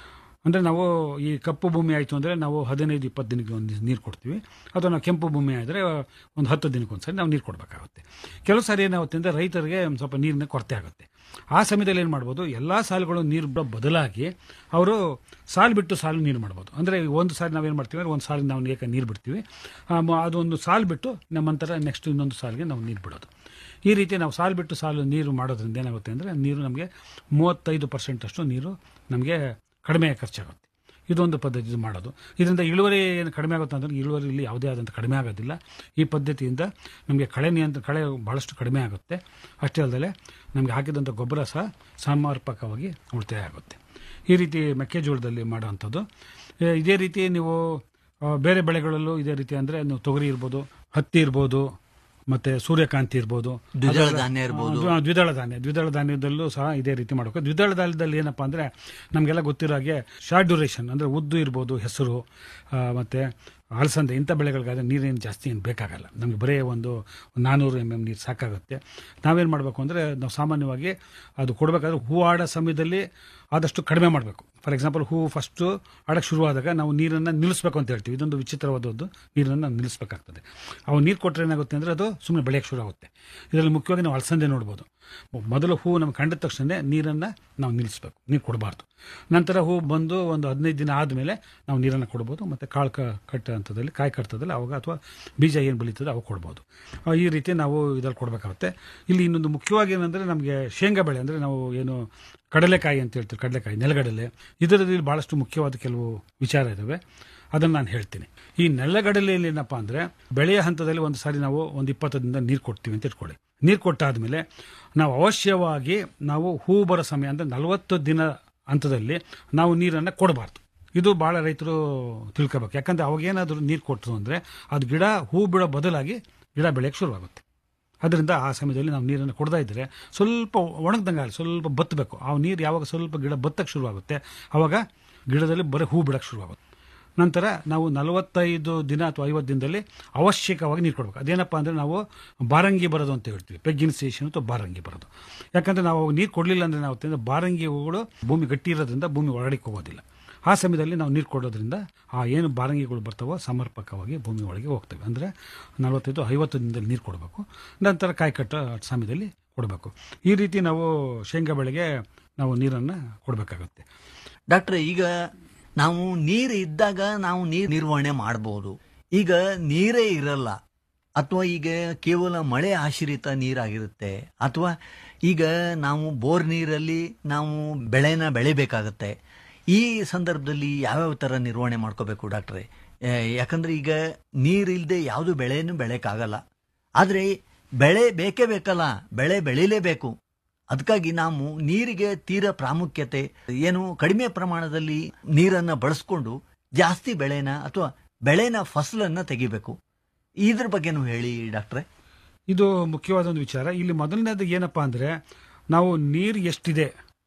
ಅಂದರೆ ನಾವು ಈ ಕಪ್ಪು ಭೂಮಿ ಆಯಿತು ಅಂದರೆ ನಾವು ಹದಿನೈದು ಇಪ್ಪತ್ತು ದಿನಕ್ಕೆ ಒಂದು ನೀರು ಕೊಡ್ತೀವಿ ಅಥವಾ ನಾವು ಕೆಂಪು ಭೂಮಿ ಆದರೆ ಒಂದು ಹತ್ತು ದಿನಕ್ಕೆ ಒಂದು ಸರಿ ನಾವು ನೀರು ಕೊಡಬೇಕಾಗುತ್ತೆ ಕೆಲವು ಸಾರಿ ಏನಾಗುತ್ತೆ ಅಂದರೆ ರೈತರಿಗೆ ಒಂದು ಸ್ವಲ್ಪ ನೀರಿನ ಕೊರತೆ ಆಗುತ್ತೆ ಆ ಸಮಯದಲ್ಲಿ ಏನು ಮಾಡ್ಬೋದು ಎಲ್ಲ ಸಾಲುಗಳು ನೀರು ಬಿಡೋ ಬದಲಾಗಿ ಅವರು ಸಾಲು ಬಿಟ್ಟು ಸಾಲು ನೀರು ಮಾಡ್ಬೋದು ಅಂದರೆ ಒಂದು ಸಾರಿ ನಾವೇನು ಮಾಡ್ತೀವಿ ಅಂದರೆ ಒಂದು ಸಾಲಿಗೆ ನಾವು ಏಕ ನೀರು ಬಿಡ್ತೀವಿ ಆ, ಮ- ಅದೊಂದು ಸಾಲು ಬಿಟ್ಟು ನಮ್ಮ ನಂತರ ನೆಕ್ಸ್ಟ್ ಇನ್ನೊಂದು ಸಾಲಿಗೆ ನಾವು ನೀರು ಬಿಡೋದು ಈ ರೀತಿ ನಾವು ಸಾಲು ಬಿಟ್ಟು ಸಾಲು ನೀರು ಮಾಡೋದ್ರಿಂದ ಏನಾಗುತ್ತೆ ಅಂದರೆ ನೀರು ನಮಗೆ ಮೂವತ್ತೈದು ಪರ್ಸೆಂಟ್ ಅಷ್ಟು ನೀರು ನಮಗೆ ಕಡಿಮೆ ಖರ್ಚಾಗುತ್ತೆ ಇದೊಂದು ಪದ್ಧತಿ ಇದು ಮಾಡೋದು ಇದರಿಂದ ಇಳುವರಿ ಏನು ಕಡಿಮೆ ಆಗುತ್ತೆ ಅಂದರೆ ಇಳುವರಿಯಲ್ಲಿ ಯಾವುದೇ ಆದಂಥ ಕಡಿಮೆ ಆಗೋದಿಲ್ಲ ಈ ಪದ್ಧತಿಯಿಂದ ನಮಗೆ ಕಳೆ ನಿಯಂತ್ರ ಕಳೆ ಭಾಳಷ್ಟು ಕಡಿಮೆ ಆಗುತ್ತೆ ಅಷ್ಟೇ ಅಲ್ಲದೆ ನಮಗೆ ಹಾಕಿದಂಥ ಗೊಬ್ಬರ ಸಹ ಸಮರ್ಪಕವಾಗಿ ಉಳಿತಾಯ ಆಗುತ್ತೆ ಈ ರೀತಿ ಮೆಕ್ಕೆಜೋಳದಲ್ಲಿ ಮಾಡೋವಂಥದ್ದು ಏ, ಇದೇ ರೀತಿ ನೀವು ಆ, ಬೇರೆ ಬೆಳೆಗಳಲ್ಲೂ ಇದೇ ರೀತಿ ಅಂದರೆ ನೀವು ತೊಗರಿ ಇರ್ಬೋದು ಹತ್ತಿ ಇರ್ಬೋದು ಮತ್ತೆ ಸೂರ್ಯಕಾಂತಿ ಇರ್ಬೋದು ದ್ವಿದಳ ಅದೆಲ್ಲ- ಧಾನ್ಯ ಇರ್ಬೋದು. ಆ, ದ್ವಿದಳ ಧಾನ್ಯ ದ್ವಿದಳ ಧಾನ್ಯದಲ್ಲೂ ಸಹ ಇದೇ ರೀತಿ ಮಾಡಬೇಕು ದ್ವಿದಳ ಧಾನ್ಯದಲ್ಲಿ ಏನಪ್ಪಾ ಅಂದ್ರೆ ನಮಗೆಲ್ಲ ಗೊತ್ತಿರೋ ಹಾಗೆ ಶಾರ್ಟ್ ಡ್ಯೂರೇಷನ್ ಅಂದ್ರೆ ಉದ್ದು ಇರ್ಬೋದು ಹೆಸರು ಆ, ಮತ್ತೆ ಅಲಸಂದೆ ಇಂಥ ಬೆಳೆಗಳಿಗಾದ್ರೆ ನೀರೇನು ಜಾಸ್ತಿ ಏನು ಬೇಕಾಗಲ್ಲ ನಮಗೆ ಬರೀ ಒಂದು ನಾನ್ನೂರು ಎಮ್ ಎಮ್ ನೀರು ಸಾಕಾಗುತ್ತೆ ನಾವೇನು ಮಾಡಬೇಕು ಅಂದರೆ ನಾವು ಸಾಮಾನ್ಯವಾಗಿ ಅದು ಕೊಡಬೇಕಾದ್ರೆ ಹೂ ಆಡೋ ಸಮಯದಲ್ಲಿ ಆದಷ್ಟು ಕಡಿಮೆ ಮಾಡಬೇಕು ಫಾರ್ ಎಕ್ಸಾಂಪಲ್ ಹೂ ಫಸ್ಟು ಆಡಕ್ಕೆ ಶುರುವಾದಾಗ ನಾವು ನೀರನ್ನು ನಿಲ್ಲಿಸ್ಬೇಕು ಅಂತ ಹೇಳ್ತೀವಿ ಇದೊಂದು ವಿಚಿತ್ರವಾದದ್ದು ನೀರನ್ನು ನಿಲ್ಲಿಸಬೇಕಾಗ್ತದೆ ಅವು ನೀರು ಕೊಟ್ಟರೆ ಏನಾಗುತ್ತೆ ಅಂದರೆ ಅದು ಸುಮ್ಮನೆ ಬೆಳೆಯಕ್ಕೆ ಶುರು ಆಗುತ್ತೆ ಇದರಲ್ಲಿ ಮುಖ್ಯವಾಗಿ ನಾವು ಅಲಸಂದೆ ನೋಡ್ಬೋದು ಮೊದಲು ಹೂ ನಮ್ಗೆ ಕಂಡ ತಕ್ಷಣ ನೀರನ್ನು ನಾವು ನಿಲ್ಲಿಸಬೇಕು ನೀರು ಕೊಡಬಾರ್ದು ನಂತರ ಹೂ ಬಂದು ಒಂದು ಹದಿನೈದು ದಿನ ಆದಮೇಲೆ ನಾವು ನೀರನ್ನು ಕೊಡ್ಬೋದು ಮತ್ತು ಕಾಳು ಕ ಕಟ್ಟ ಹಂತದಲ್ಲಿ ಕಾಯಿ ಕಟ್ತದಲ್ಲಿ ಅವಾಗ ಅಥವಾ ಬೀಜ ಏನು ಬೆಳೀತದೆ ಅವಾಗ ಕೊಡ್ಬೋದು ಆ, ಈ ರೀತಿ ನಾವು ಇದ್ರಲ್ಲಿ ಕೊಡಬೇಕಾಗುತ್ತೆ ಇಲ್ಲಿ ಇನ್ನೊಂದು ಮುಖ್ಯವಾಗಿ ಏನಂದರೆ ನಮಗೆ ಶೇಂಗಾ ಬೆಳೆ ಅಂದರೆ ನಾವು ಏನು ಕಡಲೆಕಾಯಿ ಅಂತ ಹೇಳ್ತೀವಿ ಕಡಲೆಕಾಯಿ ನೆಲಗಡಲೆ ಇದರಲ್ಲಿ ಭಾಳಷ್ಟು ಮುಖ್ಯವಾದ ಕೆಲವು ವಿಚಾರ ಇದ್ದಾವೆ ಅದನ್ನು ನಾನು ಹೇಳ್ತೀನಿ ಈ ನೆಲಗಡಲೆಯಲ್ಲಿ ಏನಪ್ಪ ಅಂದರೆ ಬೆಳೆಯ ಹಂತದಲ್ಲಿ ಒಂದು ಸಾರಿ ನಾವು ಒಂದು ಇಪ್ಪತ್ತರಿಂದ ನೀರು ಕೊಡ್ತೀವಿ ಅಂತ ಇಟ್ಕೊಳ್ಳಿ ನೀರು ಕೊಟ್ಟಾದಮೇಲೆ ನಾವು ಅವಶ್ಯವಾಗಿ ನಾವು ಹೂ ಬರೋ ಸಮಯ ಅಂದರೆ ನಲವತ್ತು ದಿನ ಹಂತದಲ್ಲಿ ನಾವು ನೀರನ್ನು ಕೊಡಬಾರ್ದು ಇದು ಭಾಳ ರೈತರು ತಿಳ್ಕೊಬೇಕು ಯಾಕಂದರೆ ಅವಾಗೇನಾದರೂ ನೀರು ಕೊಟ್ಟರು ಅಂದರೆ ಅದು ಗಿಡ ಹೂ ಬಿಡೋ ಬದಲಾಗಿ ಗಿಡ ಬೆಳೆಯೋಕ್ಕೆ ಶುರುವಾಗುತ್ತೆ ಅದರಿಂದ ಆ ಸಮಯದಲ್ಲಿ ನಾವು ನೀರನ್ನು ಕೊಡ್ತಾ ಇದ್ದರೆ ಸ್ವಲ್ಪ ಒಣಗ್ದಂಗೆ ಆಗಲಿ ಸ್ವಲ್ಪ ಬತ್ತಬೇಕು ಆ ನೀರು ಯಾವಾಗ ಸ್ವಲ್ಪ ಗಿಡ ಬತ್ತಕ್ಕೆ ಶುರುವಾಗುತ್ತೆ ಆವಾಗ ಗಿಡದಲ್ಲಿ ಬರೀ ಹೂ ಬಿಡೋಕ್ಕೆ ಶುರುವಾಗುತ್ತೆ ನಂತರ ನಾವು ನಲವತ್ತೈದು ದಿನ ಅಥವಾ ಐವತ್ತು ದಿನದಲ್ಲಿ ಅವಶ್ಯಕವಾಗಿ ನೀರು ಕೊಡಬೇಕು ಅದೇನಪ್ಪ ಅಂದರೆ ನಾವು ಬಾರಂಗಿ ಬರೋದು ಅಂತ ಹೇಳ್ತೀವಿ ಪೆಗ್ಗಿನ ಸ್ಟೇಷನ್ ಅಥವಾ ಬಾರಂಗಿ ಬರೋದು ಯಾಕಂದರೆ ನಾವು ನೀರು ಕೊಡಲಿಲ್ಲ ಅಂದರೆ ನಾವು ತಿಂದ ಬಾರಂಗಿ ಹೂಗಳು ಭೂಮಿ ಗಟ್ಟಿ ಇರೋದ್ರಿಂದ ಭೂಮಿ ಒಳಗಡೆ ಹೋಗೋದಿಲ್ಲ ಆ ಸಮಯದಲ್ಲಿ ನಾವು ನೀರು ಕೊಡೋದ್ರಿಂದ ಆ ಏನು ಬಾರಂಗಿಗಳು ಬರ್ತಾವೋ ಸಮರ್ಪಕವಾಗಿ ಭೂಮಿ ಒಳಗೆ ಹೋಗ್ತವೆ ಅಂದರೆ ನಲವತ್ತೈದು ಐವತ್ತು ದಿನದಲ್ಲಿ ನೀರು ಕೊಡಬೇಕು ನಂತರ ಕಾಯಿ ಕಟ್ಟೋ ಸಮಯದಲ್ಲಿ ಕೊಡಬೇಕು ಈ ರೀತಿ ನಾವು ಶೇಂಗಾ ಬೆಳೆಗೆ ನಾವು ನೀರನ್ನು ಕೊಡಬೇಕಾಗುತ್ತೆ ಡಾಕ್ಟ್ರೆ ಈಗ ನಾವು ನೀರು ಇದ್ದಾಗ ನಾವು ನೀರು ನಿರ್ವಹಣೆ ಮಾಡ್ಬೋದು ಈಗ ನೀರೇ ಇರಲ್ಲ ಅಥವಾ ಈಗ ಕೇವಲ ಮಳೆ ಆಶ್ರಿತ ನೀರಾಗಿರುತ್ತೆ ಅಥವಾ ಈಗ ನಾವು ಬೋರ್ ನೀರಲ್ಲಿ ನಾವು ಬೆಳೆನ ಬೆಳಿಬೇಕಾಗತ್ತೆ ಈ ಸಂದರ್ಭದಲ್ಲಿ ಯಾವ್ಯಾವ ಥರ ನಿರ್ವಹಣೆ ಮಾಡ್ಕೋಬೇಕು ಡಾಕ್ಟ್ರೆ ಆ, ಯಾಕಂದ್ರೆ ಈಗ ನೀರಿಲ್ಲದೆ ಯಾವುದು ಬೆಳೆನೂ ಬೆಳೆಯಕ್ಕಾಗಲ್ಲ ಆದರೆ ಬೆಳೆ ಬೇಕೇ ಬೇಕಲ್ಲ ಬೆಳೆ ಬೆಳಿಲೇಬೇಕು ಅದಕ್ಕಾಗಿ ನಾವು ನೀರಿಗೆ ತೀರಾ ಪ್ರಾಮುಖ್ಯತೆ ಏನು ಕಡಿಮೆ ಪ್ರಮಾಣದಲ್ಲಿ ನೀರನ್ನು ಬಳಸ್ಕೊಂಡು ಜಾಸ್ತಿ ಬೆಳೆನ ಅಥವಾ ಬೆಳೆನ ಫಸಲನ್ನ ತೆಗಿಬೇಕು ಇದ್ರ ಬಗ್ಗೆನೂ ಹೇಳಿ ಡಾಕ್ಟ್ರೆ ಇದು ಮುಖ್ಯವಾದ ಒಂದು ವಿಚಾರ ಇಲ್ಲಿ ಮೊದಲನೇದು ಏನಪ್ಪಾ ಅಂದರೆ ನಾವು ನೀರು ಎಷ್ಟಿದೆ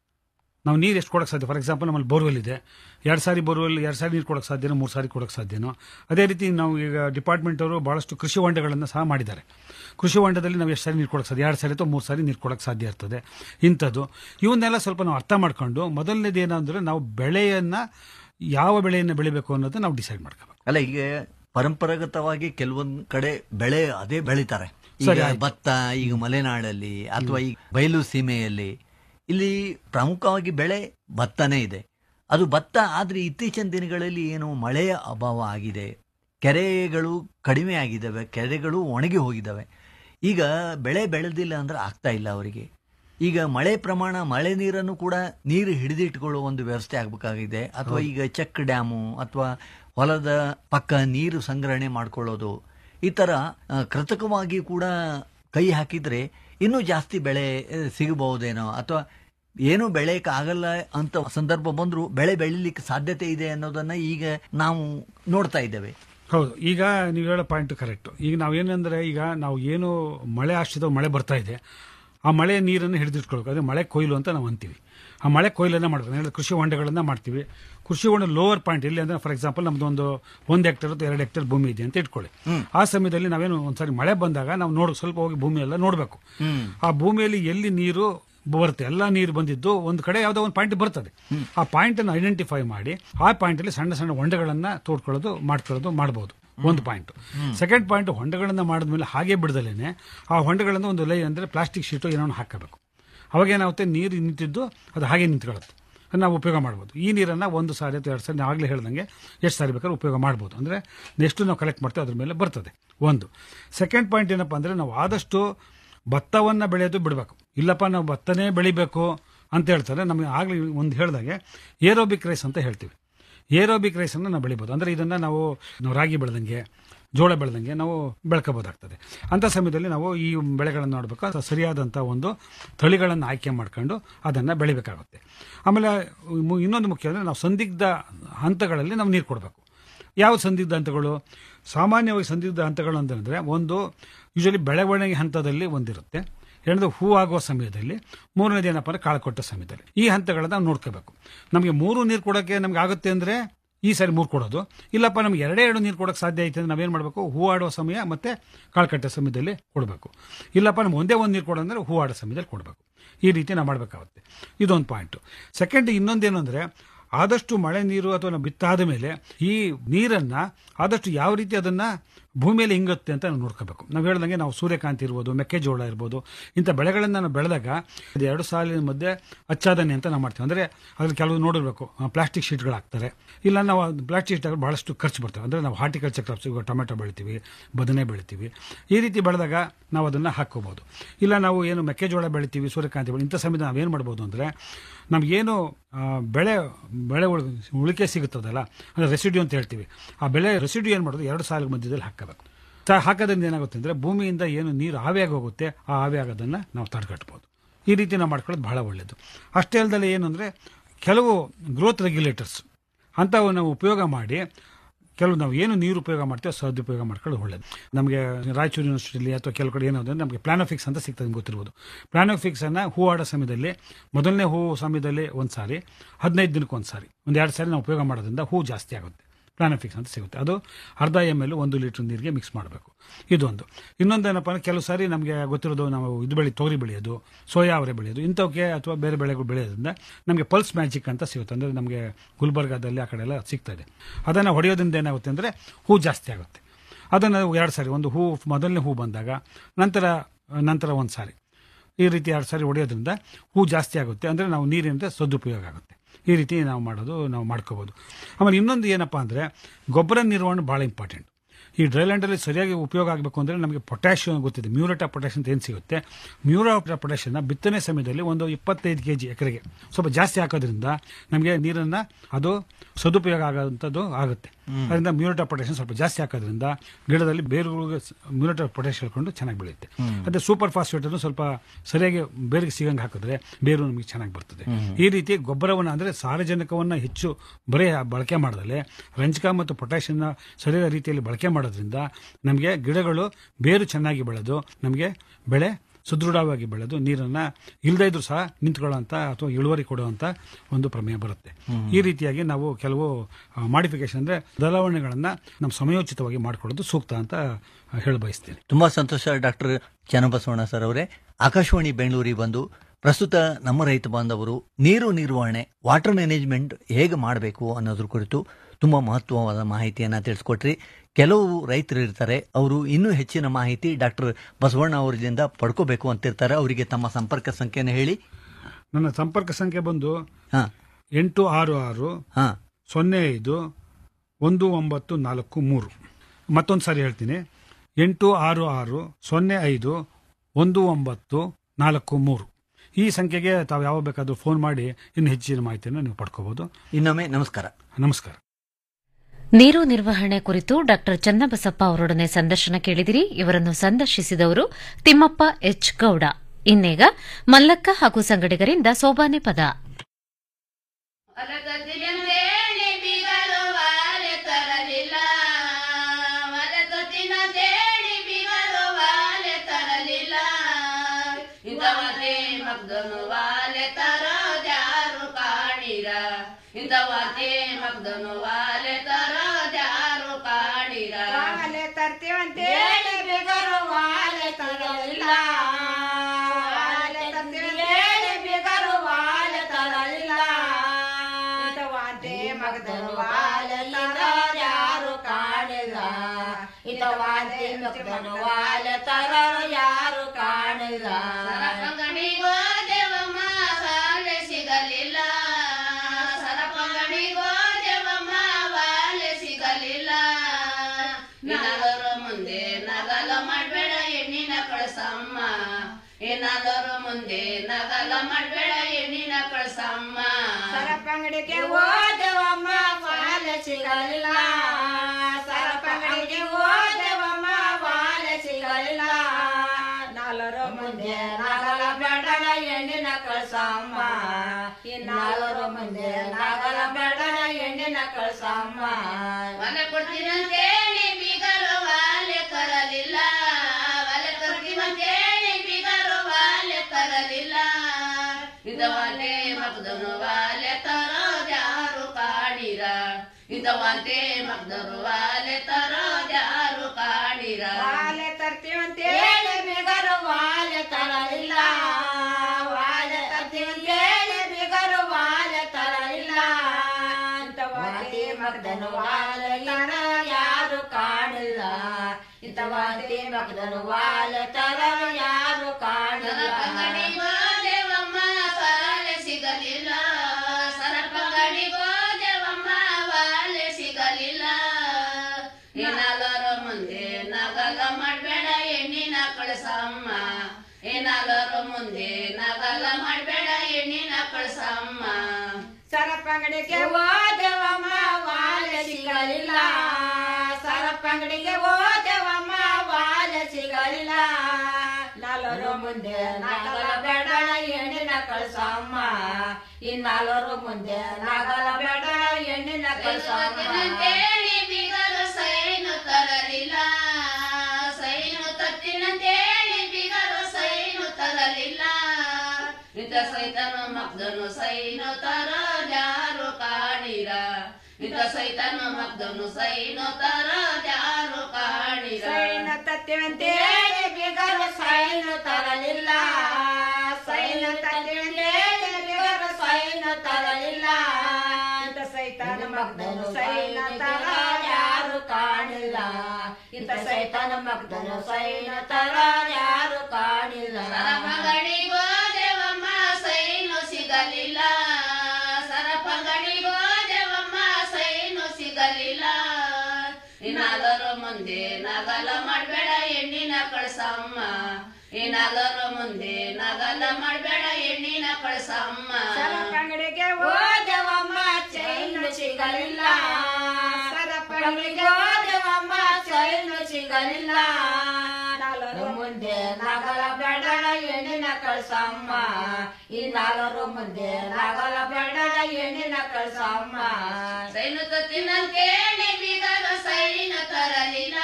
ನಾವು ನೀರು ಎಷ್ಟು ಕೊಡೋಕ್ಕೆ ಸಾಧ್ಯ ಫಾರ್ ಎಕ್ಸಾಂಪಲ್ ನಮ್ಮಲ್ಲಿ ಬೋರ್ವೆಲ್ ಇದೆ ಎರಡು ಸಾರಿ ಬೋರ್ವೆಲ್ ಎರಡು ಸಾರಿ ನೀರು ಕೊಡೋಕ್ಕೆ ಸಾಧ್ಯನೋ ಮೂರು ಸಾರಿ ಕೊಡೋಕ್ಕೆ ಸಾಧ್ಯನೋ ಅದೇ ರೀತಿ ನಾವು ಈಗ ಡಿಪಾರ್ಟ್ಮೆಂಟ್ ಅವರು ಭಾಳಷ್ಟು ಕೃಷಿ ಹೊಂಡಗಳನ್ನು ಸಹ ಮಾಡಿದ್ದಾರೆ ಕೃಷಿ ಹೊಂಡದಲ್ಲಿ ನಾವು ಎಷ್ಟು ಸಾರಿ ನೀರು ಕೊಡೋಕ್ಕೆ ಸಾಧ್ಯ ಎರಡು ಸಾರಿ ಅಥವಾ ಮೂರು ಸಾರಿ ನೀರು ಕೊಡೋಕ್ಕೆ ಸಾಧ್ಯ ಇರ್ತದೆ ಇಂಥದ್ದು ಇವನ್ನೆಲ್ಲ ಸ್ವಲ್ಪ ನಾವು ಅರ್ಥ ಮಾಡ್ಕೊಂಡು ಮೊದಲನೇದು ಏನಂದರೆ ನಾವು ಬೆಳೆಯನ್ನು ಯಾವ ಬೆಳೆಯನ್ನು ಬೆಳಿಬೇಕು ಅನ್ನೋದು ನಾವು ಡಿಸೈಡ್ ಮಾಡ್ಕೋಬೇಕು ಅಲ್ಲ ಈಗ ಪರಂಪರಾಗತವಾಗಿ ಕೆಲವೊಂದ್ ಕಡೆ ಬೆಳೆ ಅದೇ ಬೆಳಿತಾರೆ ಈಗ ಸರಿ, ಆಯ್ತು. ಭತ್ತ ಈಗ ಮಲೆನಾಡಲ್ಲಿ ಅಥವಾ ಈ ಬಯಲು ಸೀಮೆಯಲ್ಲಿ ಇಲ್ಲಿ ಪ್ರಮುಖವಾಗಿ ಬೆಳೆ ಭತ್ತನೇ ಇದೆ ಅದು ಭತ್ತ ಆದ್ರೆ ಇತ್ತೀಚಿನ ದಿನಗಳಲ್ಲಿ ಏನು ಮಳೆಯ ಅಭಾವ ಆಗಿದೆ ಕೆರೆಗಳು ಕಡಿಮೆ ಆಗಿದ್ದಾವೆ ಕೆರೆಗಳು ಒಣಗಿ ಹೋಗಿದ್ದಾವೆ ಈಗ ಬೆಳೆ ಬೆಳೆದಿಲ್ಲ ಅಂದ್ರೆ ಆಗ್ತಾ ಇಲ್ಲ ಅವರಿಗೆ ಈಗ ಮಳೆ ಪ್ರಮಾಣ ಮಳೆ ನೀರನ್ನು ಕೂಡ ನೀರು ಹಿಡಿದಿಟ್ಕೊಳ್ಳುವ ಒಂದು ವ್ಯವಸ್ಥೆ ಆಗಬೇಕಾಗಿದೆ ಅಥವಾ ಹೌದು. ಈಗ ಚೆಕ್ ಡ್ಯಾಮು ಅಥವಾ ಹೊಲದ ಪಕ್ಕ ನೀರು ಸಂಗ್ರಹಣೆ ಮಾಡ್ಕೊಳ್ಳೋದು ಈ ಥರ ಆ, ಕೃತಕವಾಗಿ ಕೂಡ ಕೈ ಹಾಕಿದ್ರೆ ಇನ್ನೂ ಜಾಸ್ತಿ ಬೆಳೆ ಆ, ಸಿಗಬಹುದೇನೋ ಅಥವಾ ಏನು ಬೆಳೆಯಕ್ಕೆ ಆಗಲ್ಲ ಅಂತ ಸಂದರ್ಭ ಬಂದರೂ ಬೆಳೆ ಬೆಳಿಲಿಕ್ಕೆ ಸಾಧ್ಯತೆ ಇದೆ ಅನ್ನೋದನ್ನ ಈಗ ನಾವು ನೋಡ್ತಾ ಇದ್ದೇವೆ ಹೌದು ಈಗ ನೀವು ಹೇಳೋ ಪಾಯಿಂಟ್ ಕರೆಕ್ಟ್ ಈಗ ನಾವೇನಂದ್ರೆ ಈಗ ನಾವು ಏನು ಮಳೆ ಆಶ್ರಿತ ಮಳೆ ಬರ್ತಾ ಇದೆ ಆ ಮಳೆ ನೀರನ್ನು ಹಿಡಿದಿಟ್ಕೊಳ್ಬೇಕು ಅದೇ ಮಳೆ ಕೊಯ್ಲು ಅಂತ ನಾವು ಅಂತೀವಿ ಆ ಮಳೆ ಕೊಯ್ಲನ್ನ ಮಾಡ್ಬೇಕು ಹೇಳಿದ್ರೆ ಕೃಷಿ ಹೊಂಡಗಳನ್ನ ಮಾಡ್ತೀವಿ ಕೃಷಿ ಹೊಂಡ ಲೋವರ್ ಪಾಯಿಂಟ್ ಎಲ್ಲಿ ಅಂದ್ರೆ ಫಾರ್ ಎಕ್ಸಾಂಪಲ್ ನಮ್ದು ಒಂದು ಒಂದು ಹೆಕ್ಟೇರ್ ಅಥವಾ ಎರಡು ಹೆಕ್ಟೇರ್ ಭೂಮಿ ಇದೆ ಅಂತ ಇಟ್ಕೊಳ್ಳಿ ಆ ಸಮಯದಲ್ಲಿ ನಾವೇನು ಒಂದ್ಸರಿ ಮಳೆ ಬಂದಾಗ ನಾವು ನೋಡ್ ಸ್ವಲ್ಪ ಹೋಗಿ ಭೂಮಿ ಎಲ್ಲ ನೋಡಬೇಕು ಆ ಭೂಮಿಯಲ್ಲಿ ಎಲ್ಲಿ ನೀರು ಬರುತ್ತೆ ಎಲ್ಲ ನೀರು ಬಂದಿದ್ದು ಒಂದು ಕಡೆ ಯಾವುದೋ ಒಂದು ಪಾಯಿಂಟ್ ಬರ್ತದೆ ಆ ಪಾಯಿಂಟ್ ಅನ್ನು ಐಡೆಂಟಿಫೈ ಮಾಡಿ ಆ ಪಾಯಿಂಟ್ ಅಲ್ಲಿ ಸಣ್ಣ ಸಣ್ಣ ಹೊಂಡಗಳನ್ನ ತೋಡ್ಕೊಳ್ಳೋದು ಮಾಡ್ಕೊಳ್ಳೋದು ಮಾಡಬಹುದು ಒಂದು ಪಾಯಿಂಟ್ ಸೆಕೆಂಡ್ ಪಾಯಿಂಟ್ ಹೊಂಡಗಳನ್ನ ಮಾಡಿದ್ಮೇಲೆ ಹಾಗೆ ಬಿಡದಲೇನೆ ಆ ಹೊಂಡಗಳನ್ನ ಒಂದು ಲೈ ಅಂದ್ರೆ ಪ್ಲಾಸ್ಟಿಕ್ ಶೀಟು ಏನೋ ಹಾಕಬೇಕು ಅವಾಗ ಏನಾಗುತ್ತೆ ನೀರು ನಿಂತಿದ್ದು ಅದು ಹಾಗೆ ನಿಂತ್ಕೊಳ್ಳುತ್ತೆ ಅದನ್ನ ನಾವು ಉಪಯೋಗ ಮಾಡ್ಬೋದು ಈ ನೀರನ್ನು ಒಂದು ಸಾರಿ ಅಥವಾ ಎರಡು ಸಾರಿ ನಾವು ಆಗಲೇ ಹೇಳ್ದಂಗೆ ಎಷ್ಟು ಸಾರಿ ಬೇಕಾದ್ರೂ ಉಪಯೋಗ ಮಾಡ್ಬೋದು ಅಂದರೆ ಎಷ್ಟು ನಾವು ಕಲೆಕ್ಟ್ ಮಾಡ್ತೀವಿ ಅದ್ರ ಮೇಲೆ ಬರ್ತದೆ ಒಂದು ಸೆಕೆಂಡ್ ಪಾಯಿಂಟ್ ಏನಪ್ಪ ಅಂದರೆ ನಾವು ಆದಷ್ಟು ಭತ್ತವನ್ನು ಬೆಳೆಯೋದು ಬಿಡಬೇಕು ಇಲ್ಲಪ್ಪ ನಾವು ಭತ್ತನೇ ಬೆಳಿಬೇಕು ಅಂತ ಹೇಳ್ತಾರೆ ನಮಗೆ ಆಗಲೇ ಒಂದು ಹೇಳ್ದಾಗೆ ಏರೋಬಿಕ್ ರೈಸ್ ಅಂತ ಹೇಳ್ತೀವಿ ಏರೋಬಿಕ್ ರೈಸನ್ನು ನಾವು ಬೆಳಿಬೋದು ಅಂದರೆ ಇದನ್ನು ನಾವು ನಾವು ರಾಗಿ ಬೆಳೆದಂಗೆ ಜೋಳ ಬೆಳೆದಂಗೆ ನಾವು ಬೆಳ್ಕೋಬೋದಾಗ್ತದೆ ಅಂಥ ಸಮಯದಲ್ಲಿ ನಾವು ಈ ಬೆಳೆಗಳನ್ನು ನೋಡಬೇಕು ಸರಿಯಾದಂಥ ಒಂದು ತಳಿಗಳನ್ನು ಆಯ್ಕೆ ಮಾಡ್ಕೊಂಡು ಅದನ್ನು ಬೆಳಿಬೇಕಾಗುತ್ತೆ ಆಮೇಲೆ ಮು- ಇನ್ನೊಂದು ಮುಖ್ಯ ಅಂದರೆ ನಾವು ಸಂದಿಗ್ಧ ಹಂತಗಳಲ್ಲಿ ನಾವು ನೀರು ಕೊಡಬೇಕು ಯಾವ ಸಂದಿಗ್ಧ ಹಂತಗಳು ಸಾಮಾನ್ಯವಾಗಿ ಸಂದಿಗ್ಧ ಹಂತಗಳು ಅಂತಂದರೆ ಒಂದು ಯೂಶಲಿ ಬೆಳವಣಿಗೆ ಹಂತದಲ್ಲಿ ಒಂದಿರುತ್ತೆ ಎರಡನೇದು ಹೂ ಆಗುವ ಸಮಯದಲ್ಲಿ ಮೂರನೇದು ಏನಪ್ಪ ಅಂದರೆ ಕಾಳು ಕೊಟ್ಟ ಸಮಯದಲ್ಲಿ ಈ ಹಂತಗಳನ್ನ ನಾವು ನೋಡ್ಕೋಬೇಕು ನಮಗೆ ಮೂರು ನೀರು ಕೊಡೋಕ್ಕೆ ನಮ್ಗೆ ಆಗುತ್ತೆ ಅಂದರೆ ಈ ಸಾರಿ ಮೂರು ಕೊಡೋದು ಇಲ್ಲಪ್ಪ ನಮ್ಗೆ ಎರಡೇ ಎರಡು ನೀರು ಕೊಡೋಕೆ ಸಾಧ್ಯ ಐತೆ ಅಂದ್ರೆ ನಾವೇನು ಮಾಡಬೇಕು ಹೂ ಆಡುವ ಸಮಯ ಮತ್ತು ಕಾಳು ಕಟ್ಟೋ ಸಮಯದಲ್ಲಿ ಕೊಡಬೇಕು ಇಲ್ಲಪ್ಪ ನಮ್ಗೆ ಒಂದೇ ಒಂದು ನೀರು ಕೊಡೋದಂದ್ರೆ ಹೂ ಆಡೋ ಸಮಯದಲ್ಲಿ ಕೊಡಬೇಕು ಈ ರೀತಿ ನಾವು ಮಾಡಬೇಕಾಗುತ್ತೆ ಇದೊಂದು ಪಾಯಿಂಟು ಸೆಕೆಂಡ್ ಇನ್ನೊಂದೇನು ಅಂದರೆ ಆದಷ್ಟು ಮಳೆ ನೀರು ಅಥವಾ ನಾವು ಬಿತ್ತಾದ ಮೇಲೆ ಈ ನೀರನ್ನು ಆದಷ್ಟು ಯಾವ ರೀತಿ ಅದನ್ನು ಭೂಮಿಯಲ್ಲಿ ಹಿಂಗುತ್ತೆ ಅಂತ ನಾವು ನೋಡ್ಕೋಬೇಕು ನಾವು ಹೇಳ್ದಂಗೆ ನಾವು ಸೂರ್ಯಕಾಂತಿ ಇರ್ಬೋದು ಮೆಕ್ಕೆಜೋಳ ಇರ್ಬೋದು ಇಂಥ ಬೆಳೆಗಳನ್ನು ನಾವು ಬೆಳೆದಾಗ ಅದು ಎರಡು ಸಾಲಿನ ಮಧ್ಯೆ ಅಚ್ಚಾದನೆ ಅಂತ ನಾವು ಮಾಡ್ತೀವಿ ಅಂದರೆ ಅದ್ರಲ್ಲಿ ಕೆಲವು ನೋಡಿರ್ಬೇಕು ಪ್ಲಾಸ್ಟಿಕ್ ಶೀಟ್ಗಳು ಹಾಕ್ತಾರೆ ಇಲ್ಲ ನಾವು ಪ್ಲಾಸ್ಟಿಕ್ ಶೀಟ್ ಬಹಳಷ್ಟು ಖರ್ಚು ಬರ್ತವೆ ಅಂದರೆ ನಾವು ಹಾರ್ಟಿಕಲ್ಚರ್ ಕ್ರಾಪ್ಸ್ ಇವಾಗ ಟೊಮೆಟೊ ಬೆಳಿತೀವಿ ಬದನೆ ಬೆಳಿತೀವಿ ಈ ರೀತಿ ಬೆಳೆದಾಗ ನಾವು ಅದನ್ನು ಹಾಕ್ಕೋಬೋದು ಇಲ್ಲ ನಾವು ಏನು ಮೆಕ್ಕೆಜೋಳ ಬೆಳಿತೀವಿ ಸೂರ್ಯಕಾಂತಿ ಬೆಳೆ ಇಂಥ ಸಮಯದಲ್ಲಿ ನಾವೇನು ಮಾಡ್ಬೋದು ಅಂದರೆ ನಮಗೇನು ಆ, ಬೆಳೆ ಬೆಳೆ ಉಳ್- ಉಳಿಕೆ ಸಿಗುತ್ತದಲ್ಲ ಅಂದರೆ ರೆಸಿಡ್ಯೂ ಅಂತ ಹೇಳ್ತೀವಿ ಆ ಬೆಳೆ ರೆಸಿಡ್ಯೂ ಏನು ಮಾಡೋದು ಎರಡು ಸಾಲಿನ ಮಧ್ಯದಲ್ಲಿ ಹಾಕಬೇಕು ತ- ಹಾಕೋದ್ರಿಂದ ಏನಾಗುತ್ತೆ ಅಂದರೆ ಭೂಮಿಯಿಂದ ಏನು ನೀರು ಆವಿಯಾಗಿ ಹೋಗುತ್ತೆ ಆ ಆವಿಯಾಗೋದನ್ನು ನಾವು ತಡೆಗಟ್ಬೋದು ಈ ರೀತಿ ನಾವು ಮಾಡ್ಕೊಳ್ಳೋದು ಬಹಳ ಒಳ್ಳೆಯದು ಅಷ್ಟೇ ಅಲ್ಲದೆ ಏನು ಅಂದರೆ ಕೆಲವು ಗ್ರೋತ್ ರೆಗ್ಯುಲೇಟರ್ಸ್ ಅಂಥವು ನಾವು ಉಪಯೋಗ ಮಾಡಿ ಕೆಲವು ನಾವು ಏನು ನೀರು ಉಪಯೋಗ ಮಾಡ್ತೀವೋ ಸದುಪಯೋಗ ಮಾಡ್ಕೊಳ್ಳೋದು ಒಳ್ಳೇದು ನಮಗೆ ರಾಯಚೂರು ಯೂನಿವರ್ಸಿಟಿಲಿ ಅಥವಾ ಕೆಲವು ಕಡೆ ಏನಾದ್ರೆ ನಮಗೆ ಪ್ಲಾನೋಫಿಕ್ಸ್ ಅಂತ ಸಿಗ್ತದೆ ನಿಮ್ಗೆ ಗೊತ್ತಿರ್ಬೋದು ಪ್ಲಾನೋಫಿಕ್ಸ್ ಅನ್ನ ಹೂ ಆಡೋ ಸಮಯದಲ್ಲಿ ಮೊದಲನೇ ಹೂ ಸಮಯದಲ್ಲಿ ಒಂದು ಸಾರಿ ಹದಿನೈದು ದಿನಕ್ಕೆ ಒಂದು ಸಾರಿ ಒಂದು ಎರಡು ಸಾರಿ ನಾವು ಉಪಯೋಗ ಮಾಡೋದ್ರಿಂದ ಹೂ ಜಾಸ್ತಿ ಆಗುತ್ತೆ ಪ್ಲಾನೋಫಿಕ್ಸ್ ಅಂತ ಸಿಗುತ್ತೆ ಅದು ಅರ್ಧ ಎಮ್ ಎಲ್ ಒಂದು ಲೀಟರ್ ನೀರಿಗೆ ಮಿಕ್ಸ್ ಮಾಡಬೇಕು ಇದೊಂದು ಇನ್ನೊಂದೇನಪ್ಪ ಅಂದರೆ ಕೆಲವು ಸಾರಿ ನಮಗೆ ಗೊತ್ತಿರೋದು ನಾವು ಇದು ಬೆಳೆ ತೊಗರಿ ಬೆಳೆಯೋದು ಸೋಯಾ ಅವರೆ ಬೆಳೆಯೋದು ಇಂಥವಕ್ಕೆ ಅಥವಾ ಬೇರೆ ಬೆಳೆಗಳು ಬೆಳೆಯೋದ್ರಿಂದ ನಮಗೆ ಪಲ್ಸ್ ಮ್ಯಾಜಿಕ್ ಅಂತ ಸಿಗುತ್ತೆ ಅಂದರೆ ನಮಗೆ ಗುಲ್ಬರ್ಗಾದಲ್ಲಿ ಆ ಕಡೆ ಎಲ್ಲ ಸಿಗ್ತಾ ಇದೆ ಅದನ್ನು ಹೊಡೆಯೋದ್ರಿಂದ ಏನಾಗುತ್ತೆ ಅಂದರೆ ಹೂ ಜಾಸ್ತಿ ಆಗುತ್ತೆ ಅದನ್ನು ಎರಡು ಸಾರಿ ಒಂದು ಹೂ ಮೊದಲನೇ ಹೂ ಬಂದಾಗ ನಂತರ ನಂತರ ಒಂದು ಸಾರಿ ಈ ರೀತಿ ಎರಡು ಸಾರಿ ಹೊಡೆಯೋದ್ರಿಂದ ಹೂ ಜಾಸ್ತಿ ಆಗುತ್ತೆ ಅಂದರೆ ನಾವು ನೀರಿನಿಂದ ಸದುಪಯೋಗ ಆಗುತ್ತೆ ಈ ರೀತಿ ನಾವು ಮಾಡೋದು ನಾವು ಮಾಡ್ಕೋಬೋದು ಆಮೇಲೆ ಇನ್ನೊಂದು ಏನಪ್ಪ ಅಂದರೆ ಗೊಬ್ಬರ ನಿರ್ವಹಣೆ ಭಾಳ ಇಂಪಾರ್ಟೆಂಟ್ ಈ ಡ್ರೈಲ್ಯಾಂಡಲ್ಲಿ ಸರಿಯಾಗಿ ಉಪಯೋಗ ಆಗಬೇಕು ಅಂದರೆ ನಮಗೆ ಪೊಟ್ಯಾಷಿಯಂ ಗೊತ್ತಿದೆ ಮ್ಯೂರೇಟ್ ಆಫ್ ಪೊಟ್ಯಾಷಿಯಂ ಅಂತ ಏನು ಸಿಗುತ್ತೆ ಮ್ಯೂರೇಟ್ ಆಫ್ ಪೊಟ್ಯಾಷಿಯನ್ನ ಬಿತ್ತನೆ ಸಮಯದಲ್ಲಿ ಒಂದು ಇಪ್ಪತ್ತೈದು ಕೆ ಜಿ ಎಕರೆಗೆ ಸ್ವಲ್ಪ ಜಾಸ್ತಿ ಹಾಕೋದ್ರಿಂದ ನಮಗೆ ನೀರನ್ನು ಅದು ಸದುಪಯೋಗ ಆಗೋಂಥದ್ದು ಆಗುತ್ತೆ ಅದರಿಂದ ಮ್ಯೂರೇಟ್ ಆಫ್ ಪೊಟ್ಯಾಷಿಯಂ ಸ್ವಲ್ಪ ಜಾಸ್ತಿ ಹಾಕೋದ್ರಿಂದ ಗಿಡದಲ್ಲಿ ಬೇರುಗಳಿಗೆ ಮ್ಯೂರೇಟ್ ಆಫ್ ಪೊಟ್ಯಾಷಿಯಂ ಹೇಳ್ಕೊಂಡು ಚೆನ್ನಾಗಿ ಬೆಳೆಯುತ್ತೆ ಅದೇ ಸೂಪರ್ ಫಾಸ್ಫೇಟ್ ಅನ್ನು ಸ್ವಲ್ಪ ಸರಿಯಾಗಿ ಬೇರಿಗೆ ಸಿಗಂಗೆ ಹಾಕಿದ್ರೆ ಬೇರು ನಮಗೆ ಚೆನ್ನಾಗಿ ಬರ್ತದೆ ಈ ರೀತಿ ಗೊಬ್ಬರವನ್ನು ಅಂದರೆ ಸಾರಜನಕವನ್ನು ಹೆಚ್ಚು ಬರೀ ಬಳಕೆ ಮಾಡದಲೆ ರಂಜಕ ಮತ್ತು ಪೊಟ್ಯಾಷಿಯನ್ನ ಸರಿಯಾದ ರೀತಿಯಲ್ಲಿ ಬಳಕೆ ಮಾಡೋದ್ರಿಂದ ನಮಗೆ ಗಿಡಗಳು ಬೇರು ಚೆನ್ನಾಗಿ ಬೆಳೆದು ನಮಗೆ ಬೆಳೆ ಸುದೃಢವಾಗಿ ಬೆಳೆದು ನೀರನ್ನು ಇಲ್ಲದೇ ಇದ್ರೂ ಸಹ ನಿಂತ್ಕೊಳ್ಳೋಂಥ ಅಥವಾ ಇಳುವರಿ ಕೊಡುವಂಥ ಒಂದು ಪ್ರಮೇಯ ಬರುತ್ತೆ ಈ ರೀತಿಯಾಗಿ ನಾವು ಕೆಲವು ಮಾಡಿಫಿಕೇಶನ್ ಅಂದರೆ ಬದಲಾವಣೆಗಳನ್ನು ನಾವು ಸಮಯೋಚಿತವಾಗಿ ಮಾಡ್ಕೊಳ್ಳೋದು ಸೂಕ್ತ ಅಂತ ಹೇಳ ಬಯಸ್ತೇನೆ ತುಂಬಾ ಸಂತೋಷ ಡಾಕ್ಟರ್ ಚನ್ನಬಸವಣ್ಣ ಸರ್ ಅವರೇ ಆಕಾಶವಾಣಿ ಬೆಂಗಳೂರಿಗೆ ಬಂದು ಪ್ರಸ್ತುತ ನಮ್ಮ ರೈತ ಬಾಂಧವರು ನೀರು ನಿರ್ವಹಣೆ ವಾಟರ್ ಮ್ಯಾನೇಜ್ಮೆಂಟ್ ಹೇಗೆ ಮಾಡಬೇಕು ಅನ್ನೋದ್ರ ಕುರಿತು ತುಂಬಾ ಮಹತ್ವವಾದ ಮಾಹಿತಿಯನ್ನ ತಿಳಿಸ್ಕೊಟ್ರಿ ಕೆಲವು ರೈತರು ಇರ್ತಾರೆ ಅವರು ಇನ್ನೂ ಹೆಚ್ಚಿನ ಮಾಹಿತಿ ಡಾಕ್ಟರ್ ಬಸವಣ್ಣ ಅವರಿಂದ ಪಡ್ಕೋಬೇಕು ಅಂತಿರ್ತಾರೆ ಅವರಿಗೆ ತಮ್ಮ ಸಂಪರ್ಕ ಸಂಖ್ಯೆನ ಹೇಳಿ ನನ್ನ ಸಂಪರ್ಕ ಸಂಖ್ಯೆ ಬಂದು ಹಾ ಎಂಟು ಆರು ಆರು ಹಾ ಸೊನ್ನೆ ಐದು ಒಂದು ಒಂಬತ್ತು ನಾಲ್ಕು ಮೂರು ಮತ್ತೊಂದು ಸಾರಿ ಹೇಳ್ತೀನಿ ಎಂಟು ಆರು ಆರು ಸೊನ್ನೆ ಐದು ಒಂದು ಒಂಬತ್ತು ನಾಲ್ಕು ಮೂರು ಈ ಸಂಖ್ಯೆಗೆ ತಾವು ಯಾವಾಗ ಬೇಕಾದರೂ ಫೋನ್ ಮಾಡಿ ಇನ್ನು ಹೆಚ್ಚಿನ ಮಾಹಿತಿಯನ್ನು ನೀವು ಪಡ್ಕೋಬಹುದು ಇನ್ನೊಮ್ಮೆ ನಮಸ್ಕಾರ ನಮಸ್ಕಾರ ನೀರು ನಿರ್ವಹಣೆ ಕುರಿತು ಡಾಕ್ಟರ್ ಚನ್ನಬಸಪ್ಪ ಅವರೊಡನೆ ಸಂದರ್ಶನ ಕೇಳಿದಿರಿ ಇವರನ್ನು ಸಂದರ್ಶಿಸಿದವರು ತಿಮ್ಮಪ್ಪ ಎಚ್ ಗೌಡ ಇನ್ನೀಗ ಮಲ್ಲಕ್ಕ ಹಾಗೂ ಸಂಗಡಿಗರಿಂದ ಸೋಬಾನೆ ಪದ ಹೊಲಗದ್ದಿಗೆಂದೇಳಿ ಬೀಗರು ವಾಲೆ ತರಲಿಲ್ಲ ಹೊಲಗದ್ದಿನಂದೇಳಿ ಬೀಗರು ವಾಲೆ ತರಲಿಲ್ಲ ಇಂಥವತೆ ಮಗ್ದನು ವಾಲೆ ತರೋದ್ಯಾರು ಕಾಣಿರ ಇಂಥವತೆ ಮಗ್ದನು ವಾಲೆ ತರೋದ್ಯಾರು ಕಾಣಿರ ವಾಲೆ ತರ್ತೀವಂತೇಳಿ ಬಿಗರು ವಾಲೆ ತರಲಿಲ್ಲ ವಾಲೆ ತರ್ತೀವಂತೇಳಿ ಇಂಥವಂತೆ ಮಗದನು ವಾಲೆ ಯಾರು ಕಾಣಿಲ್ಲ ಇಂಥವಂತೆ ಮಗದನು ವಾಲೆ ತರ ಯಾರು ಕಾಣಿಲ್ಲ ಸರಪಂಗಡಿಗೋ ದೇವಮ್ಮ ಸಾಲೆ ಸಿಗಲಿಲ್ಲ ಸರಪಂಗಡಿಗೋ ದೇವಮ್ಮ ವಾಲೆ ಸಿಗಲಿಲ್ಲ ಏನಾದರೂ ಮುಂದೆ ನಗಲ ಮಾಡ್ಬೇಡ ಹೆಣ್ಣಿನ ಕಳಸಮ್ಮ ಏನಾದರೂ ಮುಂದೆ ನಗಲ ಮಾಡ್ಬೇಡ ಹೆಣ್ಣಿನ ಕಳಸಮ್ಮ ಸರಪಂಗಡಿಗೆ ಹೋದೆವಮ್ಮ ವಾಲ ಸಿಗಲಿಲ್ಲ ಸರಪಂಗಡಿಗೆ ಹೋದೆವಮ್ಮ ವಾಲ ಸಿಗಲಿಲ್ಲ ನಾಲ್ವರು ಮುಂದೆ ನಗಲ ಬೇಡಣ ಹೆಣ್ಣಿನ ಕಳ್ಸಮ್ಮ ಇನ್ನಾಲ್ವರು ಮುಂದೆ ನಗಲ ಬೇಡಣ ಹೆಣ್ಣಿನ ಕಳ್ಸಮ್ಮ ಮನೆ ಕೊಡ್ತೀನಂತೇಳಿ ಬೀಗರು ವಾಲೆ ತರಲಿಲ್ಲ ಒಲೆ ಕೊಡ್ತೀನಂತೇಳಿ ಬೀಗರು ವಾಲೆ ತರಲಿಲ್ಲ ಇದವಂತೆ ಮಗದನು ವಾಲೆ ತರೋದ್ಯಾರು ಕಾಣಿರ ಇದವಂತೆ ಮಗದನು ವಾಲೆ ತರೋದ್ಯಾರು ಕಾಣಿರ ವಾಲೆ ತರ್ತೀವಂತೇಳಿ ಬಿಗರು ವಾಲೆ ತರಲಿಲ್ಲ ವಾಲೆ ತರ್ತೀವಂತೇಳಿ ಬಿಗರು ವಾಲೆ ತರಲಿಲ್ಲ ಇಂಥವಾದಿ ಮಗದನು ವಾಲೆ ತರ ಯಾರು ಕಾಣಿಲ್ಲ ಇಂಥವಾದಿ ಮಗದನು ವಾಲೆ ತರ ಯಾರು ಕಾಣಿಲ್ಲ ಸರಪಂಗಡಿಗೋ ದೇವಮ್ಮ ವಾಲೆ ಸಿಗಲಿಲ್ಲ ಸರಪಂಗಡಿಗೋ ದೇವಮ್ಮ ವಾಲೆ ಸಿಗಲಿಲ್ಲ ಏನಾದರೂ ಮುಂದೆ ನಗಲ ಮಾಡ್ಬೇಡ ಹೆಣ್ಣಿನ ಕಳಸಮ್ಮ ಏನಾದರೂ ಮುಂದೆ ನಗಲ ಮಾಡ್ಬೇಡ ಹೆಣ್ಣಿನ ಕಳಸಮ್ಮ ಸರಪಂಗಡಿಗೆ ಹೋದೆವಮ್ಮ ವಾಲೆ ಸಿಗಲಿಲ್ಲ ಸರಪಂಗಡಿಗೆ ಹೋದೆವಮ್ಮ ವಾಲೆ ಸಿಗಲಿಲ್ಲ ನಾಲ್ವರು ಮುಂದೆ ನಗಲ ಬೇಡ ಹೆಣ್ಣಿನ ಕಳ್ಸಮ್ಮ ಇನ್ನಾಲ್ವರು ಮುಂದೆ ನಗಲ ಬೇಡ ಹೆಣ್ಣಿನ ಕಳ್ಸಮ್ಮ ತತ್ತಿನಂತೇಳಿ ಬಿಗರು ಸೈನು ತರಲಿಲ್ಲ ಸೈನು ತತ್ತಿನಂತೇಳಿ ಬಿಗರು ಸೈನು ತರಲಿಲ್ಲ ಇಂಥ ಸೈತನು ಮಗ್ದನು ಸೈನು ತರೋದ್ಯಾರು ಕಾಣಿರ ಇಂಥ ಸೈತನು ಮಗ್ದನು ಸೈನು ತರೋದ್ಯಾರು ಕಾಣಿರ ಸೈನ ತತ್ತಿವಂತೇಳಿ ಬಿಗರು ಸೈನು ತರಲಿಲ್ಲ ಸೈನ ತತ್ತಿವಂತೇಳಿ ಬಿಗರು ಸೈನು ತರಲಿಲ್ಲ ಇಂಥ ಸೈತಾನ ಮಗ್ದನು ಸೈನ ತರ ಯಾರು ಕಾಣಿಲ್ಲ ಇಂಥ ಸೈತಾನ ಮಗ್ದನು ಸೈನ ತರ ಯಾರು ಕಾಣಿಲ್ಲ ಸರಪಂಗಡಿಗೋ ದೇವಮ್ಮ ಸೈನು ಸಿಗಲಿಲ್ಲ ಸರಪಂಗಡಿಗೋ ದೇವಮ್ಮ ಸೈನು ಸಿಗಲಿಲ್ಲ ಇನ್ನಾದರೂ ಮುಂದೆ ನಗಲ ಮಾಡ್ಬೇಡ ಹೆಣ್ಣಿನ ಕಳ್ಸಮ್ಮ ಏನಾದರೂ ಮುಂದೆ ನಗಲ ಮಾಡ್ಬೇಡ ಹೆಣ್ಣಿನ ಕಳ್ಸಮ್ಮ ಸರಪಂಗಡಿಗೆ ಹೋದೆವಮ್ಮ ಚೈನು ಸಿಗಲಿಲ್ಲ ಸರಪಂಗಡಿಗೆ ಹೋದೆವಮ್ಮ ಚೈನು ಸಿಗಲಿಲ್ಲ ನಾಲ್ವರು ಮುಂದೆ ನಗಲ ಬೇಡಣ ಹೆಣ್ಣಿನ ಕಳ್ಸಮ್ಮ ಈ ನಾಲ್ವರು ಮುಂದೆ ನಗಲ ಬೇಡಣ ಹೆಣ್ಣಿನ ಕಳ್ಸಮ್ಮ ಸೈನು ತತ್ತಿನಂತೇಳಿ ಬೀಗರು ಸೈನು ತರಲಿಲ್ಲ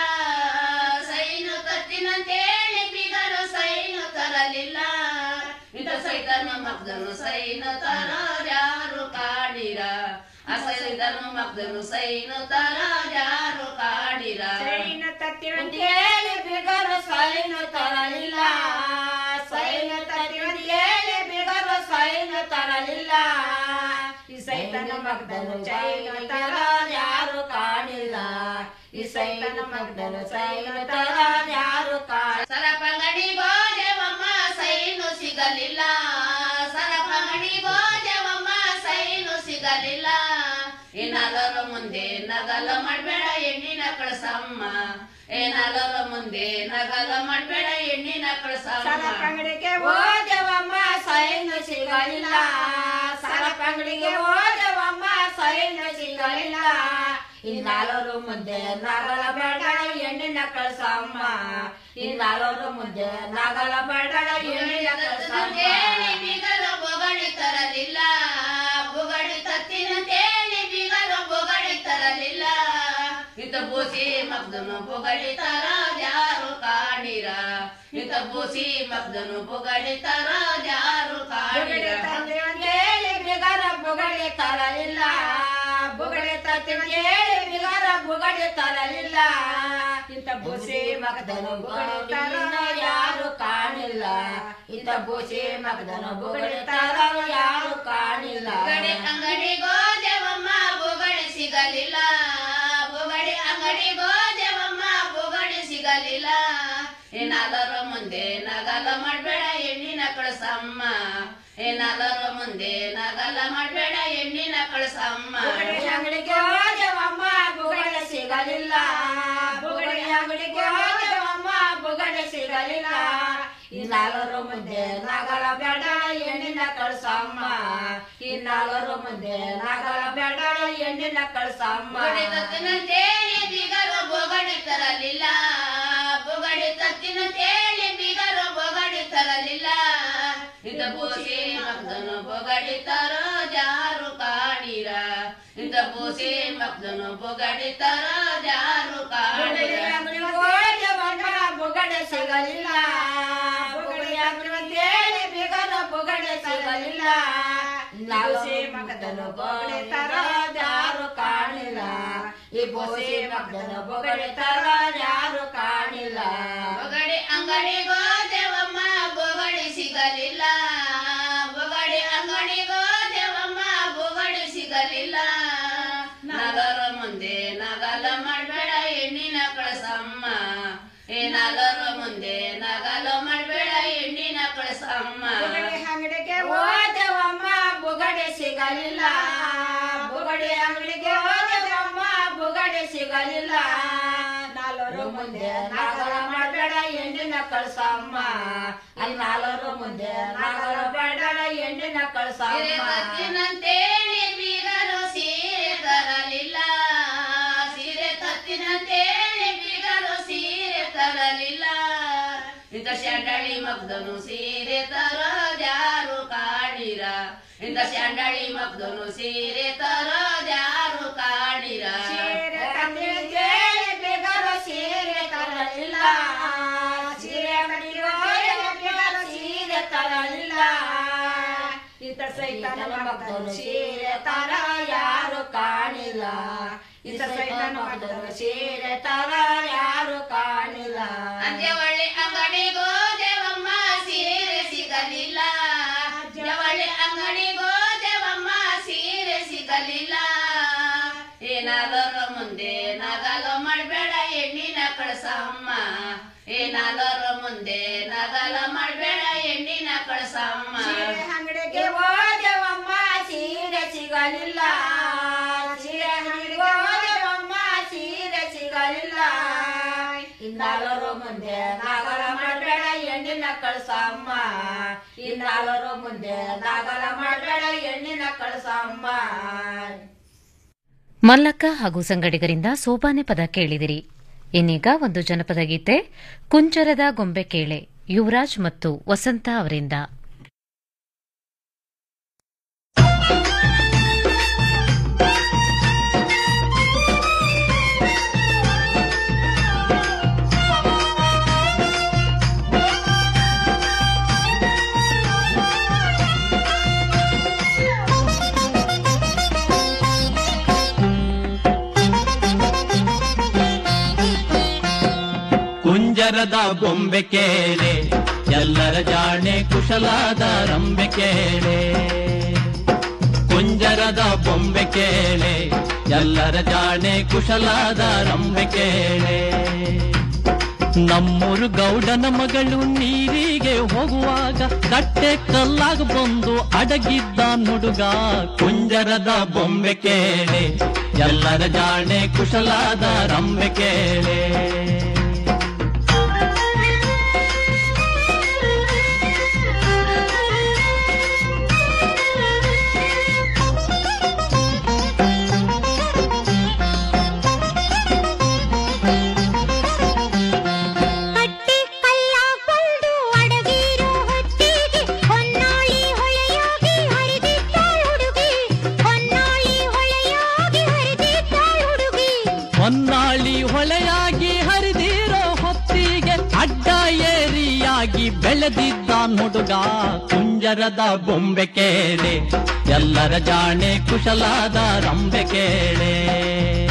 ಸೈನು ತತ್ತಿನಂತೇಳಿ ಬೀಗರು ಸೈನು ತರಲಿಲ್ಲ ಇಂಥ ಸೈತನು ಮಗ್ದನು ಸೈನು ತರೋದ್ಯಾರು ಕಾಣಿರ ಆ ಸೈತನು ಮಗ್ದನು ಸೈನು ತರೋದ್ಯಾರು ಕಾಣಿರ ಸೈನು ತತ್ತಿವಂತೇಳಿ ಬಿಗರು ಸೈನು ತರಲಿಲ್ಲ ಸೈನು ತತ್ತಿವಂತೇಳಿ ಬಿಗರು ಸೈನು ತರಲಿಲ್ಲ ಈ ಸೈತನ ಮಗ್ದನು ಚೈನು ತರ ಯಾರು ಕಾಣಿಲ್ಲ ಈ ಸೈತನ ಮಗ್ದನು ಸೈನು ತರ ಯಾರು ಕಾಣಿಲ್ಲ ಸರಪಂಗಡಿಗೋ ದೇವಮ್ಮ ಸೈನು ಸಿಗಲಿಲ್ಲ ಸರಪಂಗಡಿಗೋ ದೇವಮ್ಮ ಸೈನು ಸಿಗಲಿಲ್ಲ ಏನಾದರೂ ಮುಂದೆ ನಗಲ ಮಾಡ್ಬೇಡ ಹೆಣ್ಣಿನ ಕಳಸಮ್ಮ ಏನಾದರೂ ಮುಂದೆ ನಗಲ ಮಾಡ್ಬೇಡ ಹೆಣ್ಣಿನ ಕಳಸಮ್ಮ ಸರಪಂಗಡಿಗೆ ಹೋದೆವಮ್ಮ ಸೈನು ಸಿಗಲಿಲ್ಲ ಸರಪಂಗಡಿಗೆ ಹೋದೆವಮ್ಮ ಸೈನು ಸಿಗಲಿಲ್ಲ ಇನ್ನಾಲೋರು ಮುಂದೆ ನಗಲ ಬೇಡ ಹೆಣ್ಣಿನ ಕಳ್ಸಮ್ಮ ಇನ್ನಾಲೋರು ಮುಂದೆ ನಗಲ ಬೇಡ ಹೆಣ್ಣಿನ ಕಳ್ಸಮ್ಮ ತೇಳಿ ಬಿಗರು ಬೊಗಳಿ ತರಲಿಲ್ಲ ಬೊಗಳಿ ತತ್ತಿನ ತೇಳಿ ಬಿಗರು ಬೊಗಳಿ ತರಲಿಲ್ಲ ಇಂತ ಬೂಸಿ ಮಗ್ದನು ಬೊಗಳಿ ತರ ಯಾರು ಕಾಣಿರ ಇಂತ ಬೂಸಿ ಮಗ್ದನು ಬೊಗಳಿ ತರ ಯಾರು ಕಾಣಿರ ಹೇಳಿ ಬಿಗರ ಬುಗಡಿ ತರಲಿಲ್ಲ ಬುಗಡಿ ತತ್ತಿನ ಹೇಳಿ ಬಿಗರ ಬುಗಡಿ ತರಲಿಲ್ಲ ಇಂಥ ಬೂಸಿ ಮಗದನು ಬುಗಡಿ ತರ ಯಾರು ಕಾಣಿಲ್ಲ ಇಂಥ ಬೂಸಿ ಮಗದನು ಬುಗಡಿ ತರ ಯಾರು ಕಾಣಿಲ್ಲ ಅಂಗಡಿ ಅಂಗಡಿಗೋ ದೇವಮ್ಮ ಕಳಸಮ್ಮ ಏನಾದರೂ ಮುಂದೆ ನಗಲ ಮಾಡಬೇಡ ಹೆಣ್ಣಿನ ಕಳಸಮ್ಮ ಬುಗಡಿ ಅಂಗಡಿಗೆ ಹೋದೆವಮ್ಮ ಬುಗಡೆ ಸಿಗಲಿಲ್ಲ ಬುಗಡಿ ಅಂಗಡಿಗೆ ಹೋದೆವಮ್ಮ ಬುಗಡೆ ಸಿಗಲಿಲ್ಲ ಇನ್ನಾಲರು ಮುಂದೆ ನಗಲ ಬೇಡ ಹೆಣ್ಣಿನ ಕಳ್ಸಮ್ಮ ಇನ್ನಾಲರು ಮುಂದೆ ನಗಲ ಬೇಡ ಹೆಣ್ಣಿನ ಕಳ್ಸಮ್ಮ ಬುಗಡಿ ತತ್ತಿನಂತೇಳಿ ಬೀಗರು ಬೊಗಡಿ ತರಲಿಲ್ಲ ಬುಗಡಿ ತತ್ತಿನಂತೇಳಿ ಬೀಗರು ಬೊಗಡಿ ತರಲಿಲ್ಲ ಇಂದ ಪೂಸಿ ಮಗ್ದನು ಬೊಗಡಿ ತರೋ ಜಾರು ಕಾಣಿರ ಇಂದ ಪೂಸಿ ಮಗ್ದನು ಬೊಗಡಿ ತರೋ ಜಾರು ಬುಗಡಿ ಕಾಣಿರ ಅಂಗಡಿಗೆ ಹೋದೆವಮ್ಮ ಬುಗಡೆ ಸಿಗಲಿಲ್ಲ ಬುಗಡಿ ಅಂಗಡಿ ಅಂತೇಳಿ ಬಿಗರ ಬುಗಡೆ ಸಿಗಲಿಲ್ಲ ನಾಲ್ಸಿ ಮಗದನು ಬೊಗಡೆ ತರ ಯಾರು ಕಾಣಿಲ್ಲ ಈ ಬೋಸಿ ಮಗದನು ಬೊಗಡೆ ತರ ಯಾರು ಕಾಣಿಲ್ಲ ಬೊಗಡಿ ಅಂಗಡಿಗೋ ದೇವಮ್ಮ ಬೊಗಡಿ ಸಿಗಲಿಲ್ಲ ಬೊಗಡಿ ಅಂಗಡಿಗೋ ದೇವಮ್ಮ ಬೊಗಡಿ ಸಿಗಲಿಲ್ಲ ನಗರ ಮುಂದೆ ನಗಲ ಮಾಡಬೇಡ ಹೆಣ್ಣಿನ ಕಳಸಮ್ಮ ಏ ನಗರ ಮುಂದೆ ನಗಲ ಮಾಡಬೇಡ ಹೆಣ್ಣಿನ ಕಳಸಮ್ಮ ಬುಗಡಿ ಅಂಗಡಿಗೆ ಹೋದೆವಮ್ಮ ಬುಗಡೆ ಸಿಗಲಿಲ್ಲ ಬುಗಡಿ ಅಂಗಡಿಗೆ ಹೋದೆವಮ್ಮ ಬುಗಡೆ ಸಿಗಲಿಲ್ಲ ನಾಲ್ವರು ಮುಂದೆ ನಾಗರ ಮಾಡಬೇಡ ಹೆಣ್ಣಿನ ಕಳ್ಸಮ್ಮ ಅಲ್ಲಿ ನಾಲ್ವರು ಮುಂದೆ ನಾಗರ ಬೇಡ ಹೆಣ್ಣಿನ ಸೀರೆ ಕಳ್ಸಮ್ಮ ತತ್ತಿನಂತೇಳಿ ಬೀಗರು ಸೀರೆ ತರಲಿಲ್ಲ ಸೀರೆ ತತ್ತಿನಂತೇಳಿ ಬೀಗರು ಸೀರೆ ತರಲಿಲ್ಲ ಇಂಥ ಶಂಡಳಿ ಮಗ್ದನು ಸೀರೆ ತರೋದ್ಯಾರು ಕಾಣಿರ ಇಂಥ ಶಂಡಳಿ ಮಗ್ದನು ಸೀರೆ ತರೋದ್ಯಾರು ಕಾಣಿರ ಸೀರೆ ತಂದಿದ್ದೇಳಿ ಬಿಗರು ಸೀರೆ ತರಲಿಲ್ಲ ಸೀರೆ ಅಂಗಡಿಗೆ ಹೋದೆವು ಬಿಗರು ಸೀರೆ ತರಲಿಲ್ಲ ಇತ ಸೈತನ ಮಗನು ಸೀರೆ ತರ ಯಾರು ಕಾಣಿಲ್ಲ ಇತ ಸೈತನ ಮಗನು ಸೀರೆ ತರ ಯಾರು ಕಾಣಿಲ್ಲ ಅಂತ್ಯವಳ್ಳಿ ಅಂಗಡಿಗೋ ದೇವಮ್ಮ ಸೀರೆ ಸಿಗಲಿಲ್ಲ ಜವಳಿ ಅಂಗಡಿಗೋ ದೇವಮ್ಮ ಸೀರೆ ಸಿಗಲಿಲ್ಲ ಏನಾದರೂ ಮುಂದೆ ನಗಲು ಮಾಡಬೇಡ ಹೆಣ್ಣಿನ ಕಳಸಮ್ಮ ಏನಾದರೂ ಮುಂದೆ ನಗಲ ಮಾಡಬೇಡ ಹೆಣ್ಣಿನ ಕಳಸಮ್ಮ ಸೀರೆ ಅಂಗಡಿಗೆ ಹೋದೆವಮ್ಮ ಸೀರೆ ಸಿಗಲಿಲ್ಲ ಸೀರೆ ಅಂಗಡಿಗೆ ಹೋದೆವಮ್ಮ ಸೀರೆ ಸಿಗಲಿಲ್ಲ ಇನ್ನಾಲರು ಮುಂದೆ ನಾಗಲ ಮಾಡಬೇಡ ಹೆಣ್ಣಿನ ಕಳ್ಸಮ್ಮ ಇನ್ನಾಲರು ಮುಂದೆ ನಾಗಲ ಮಾಡಬೇಡ ಹೆಣ್ಣಿನ ಕಳ್ಸಮ್ಮ ಮಲ್ಲಕ್ಕ ಹಾಗೂ ಸಂಗಡಿಗರಿಂದ ಸೋಬಾನೆ ಪದ ಕೇಳಿದಿರಿ ಇನ್ನೀಗ ಒಂದು ಜನಪದ ಗೀತೆ ಕುಂಚರದ ಗೊಂಬೆ ಕೇಳೆ ಯುವರಾಜ್ ಮತ್ತು ವಸಂತ ಅವರಿಂದ ಕುಂಜರದ ಬೊಂಬೆ ಕೇಳೆ ಎಲ್ಲರ ಜಾಣೆ ಕುಶಲಾದ ರಂಬೆ ಕೇಳೆ ಕುಂಜರದ ಬೊಂಬೆ ಕೇಳೆ ಎಲ್ಲರ ಜಾಣೆ ಕುಶಲಾದ ರಂಬೆ ಕೇಳೆ ನಮ್ಮೂರು ಗೌಡನ ಮಗಳು ನೀರಿಗೆ ಹೋಗುವಾಗ ಕಟ್ಟೆ ಕಲ್ಲಾಗ ಬಂದು ಅಡಗಿದ್ದ ನುಡುಗ ಕುಂಜರದ ಬೊಂಬೆ ಕೇಳೆ ಎಲ್ಲರ ಜಾಣೆ ಕುಶಲಾದ ರಂಬೆ ಕೇಳೆ ಕಟ್ಟಿ ಕಲ್ಲಾಕೊಂಡು ಅಡಗಿರೋ ಹೊತ್ತಿಗೆ ಹೊನ್ನಾಳಿ ಹೊಳೆಯಾಗಿ ಹರಿದಿದ್ದಾಳ್ ಹುಡುಗಿ ಹೊನ್ನಾಳಿ ಹೊಳೆಯಾಗಿ ಹರಿದಿದ್ದಾಳ್ ಹುಡುಗಿ ಹೊನ್ನಾಳಿ ಹೊಳೆಯಾಗಿ ಹರಿದಿರೋ ಹೊತ್ತಿಗೆ ಅಡ್ಡ ಏರಿಯಾಗಿ ಬೆಳೆದಿದ್ದ ಹುಡುಗ ಕುಂಜರದ ಬೊಂಬೆ ಕೇಳೆ ಎಲ್ಲರ ಜಾಣೆ ಕುಶಲಾದ ರಂಬೆ ಕೇಳೆ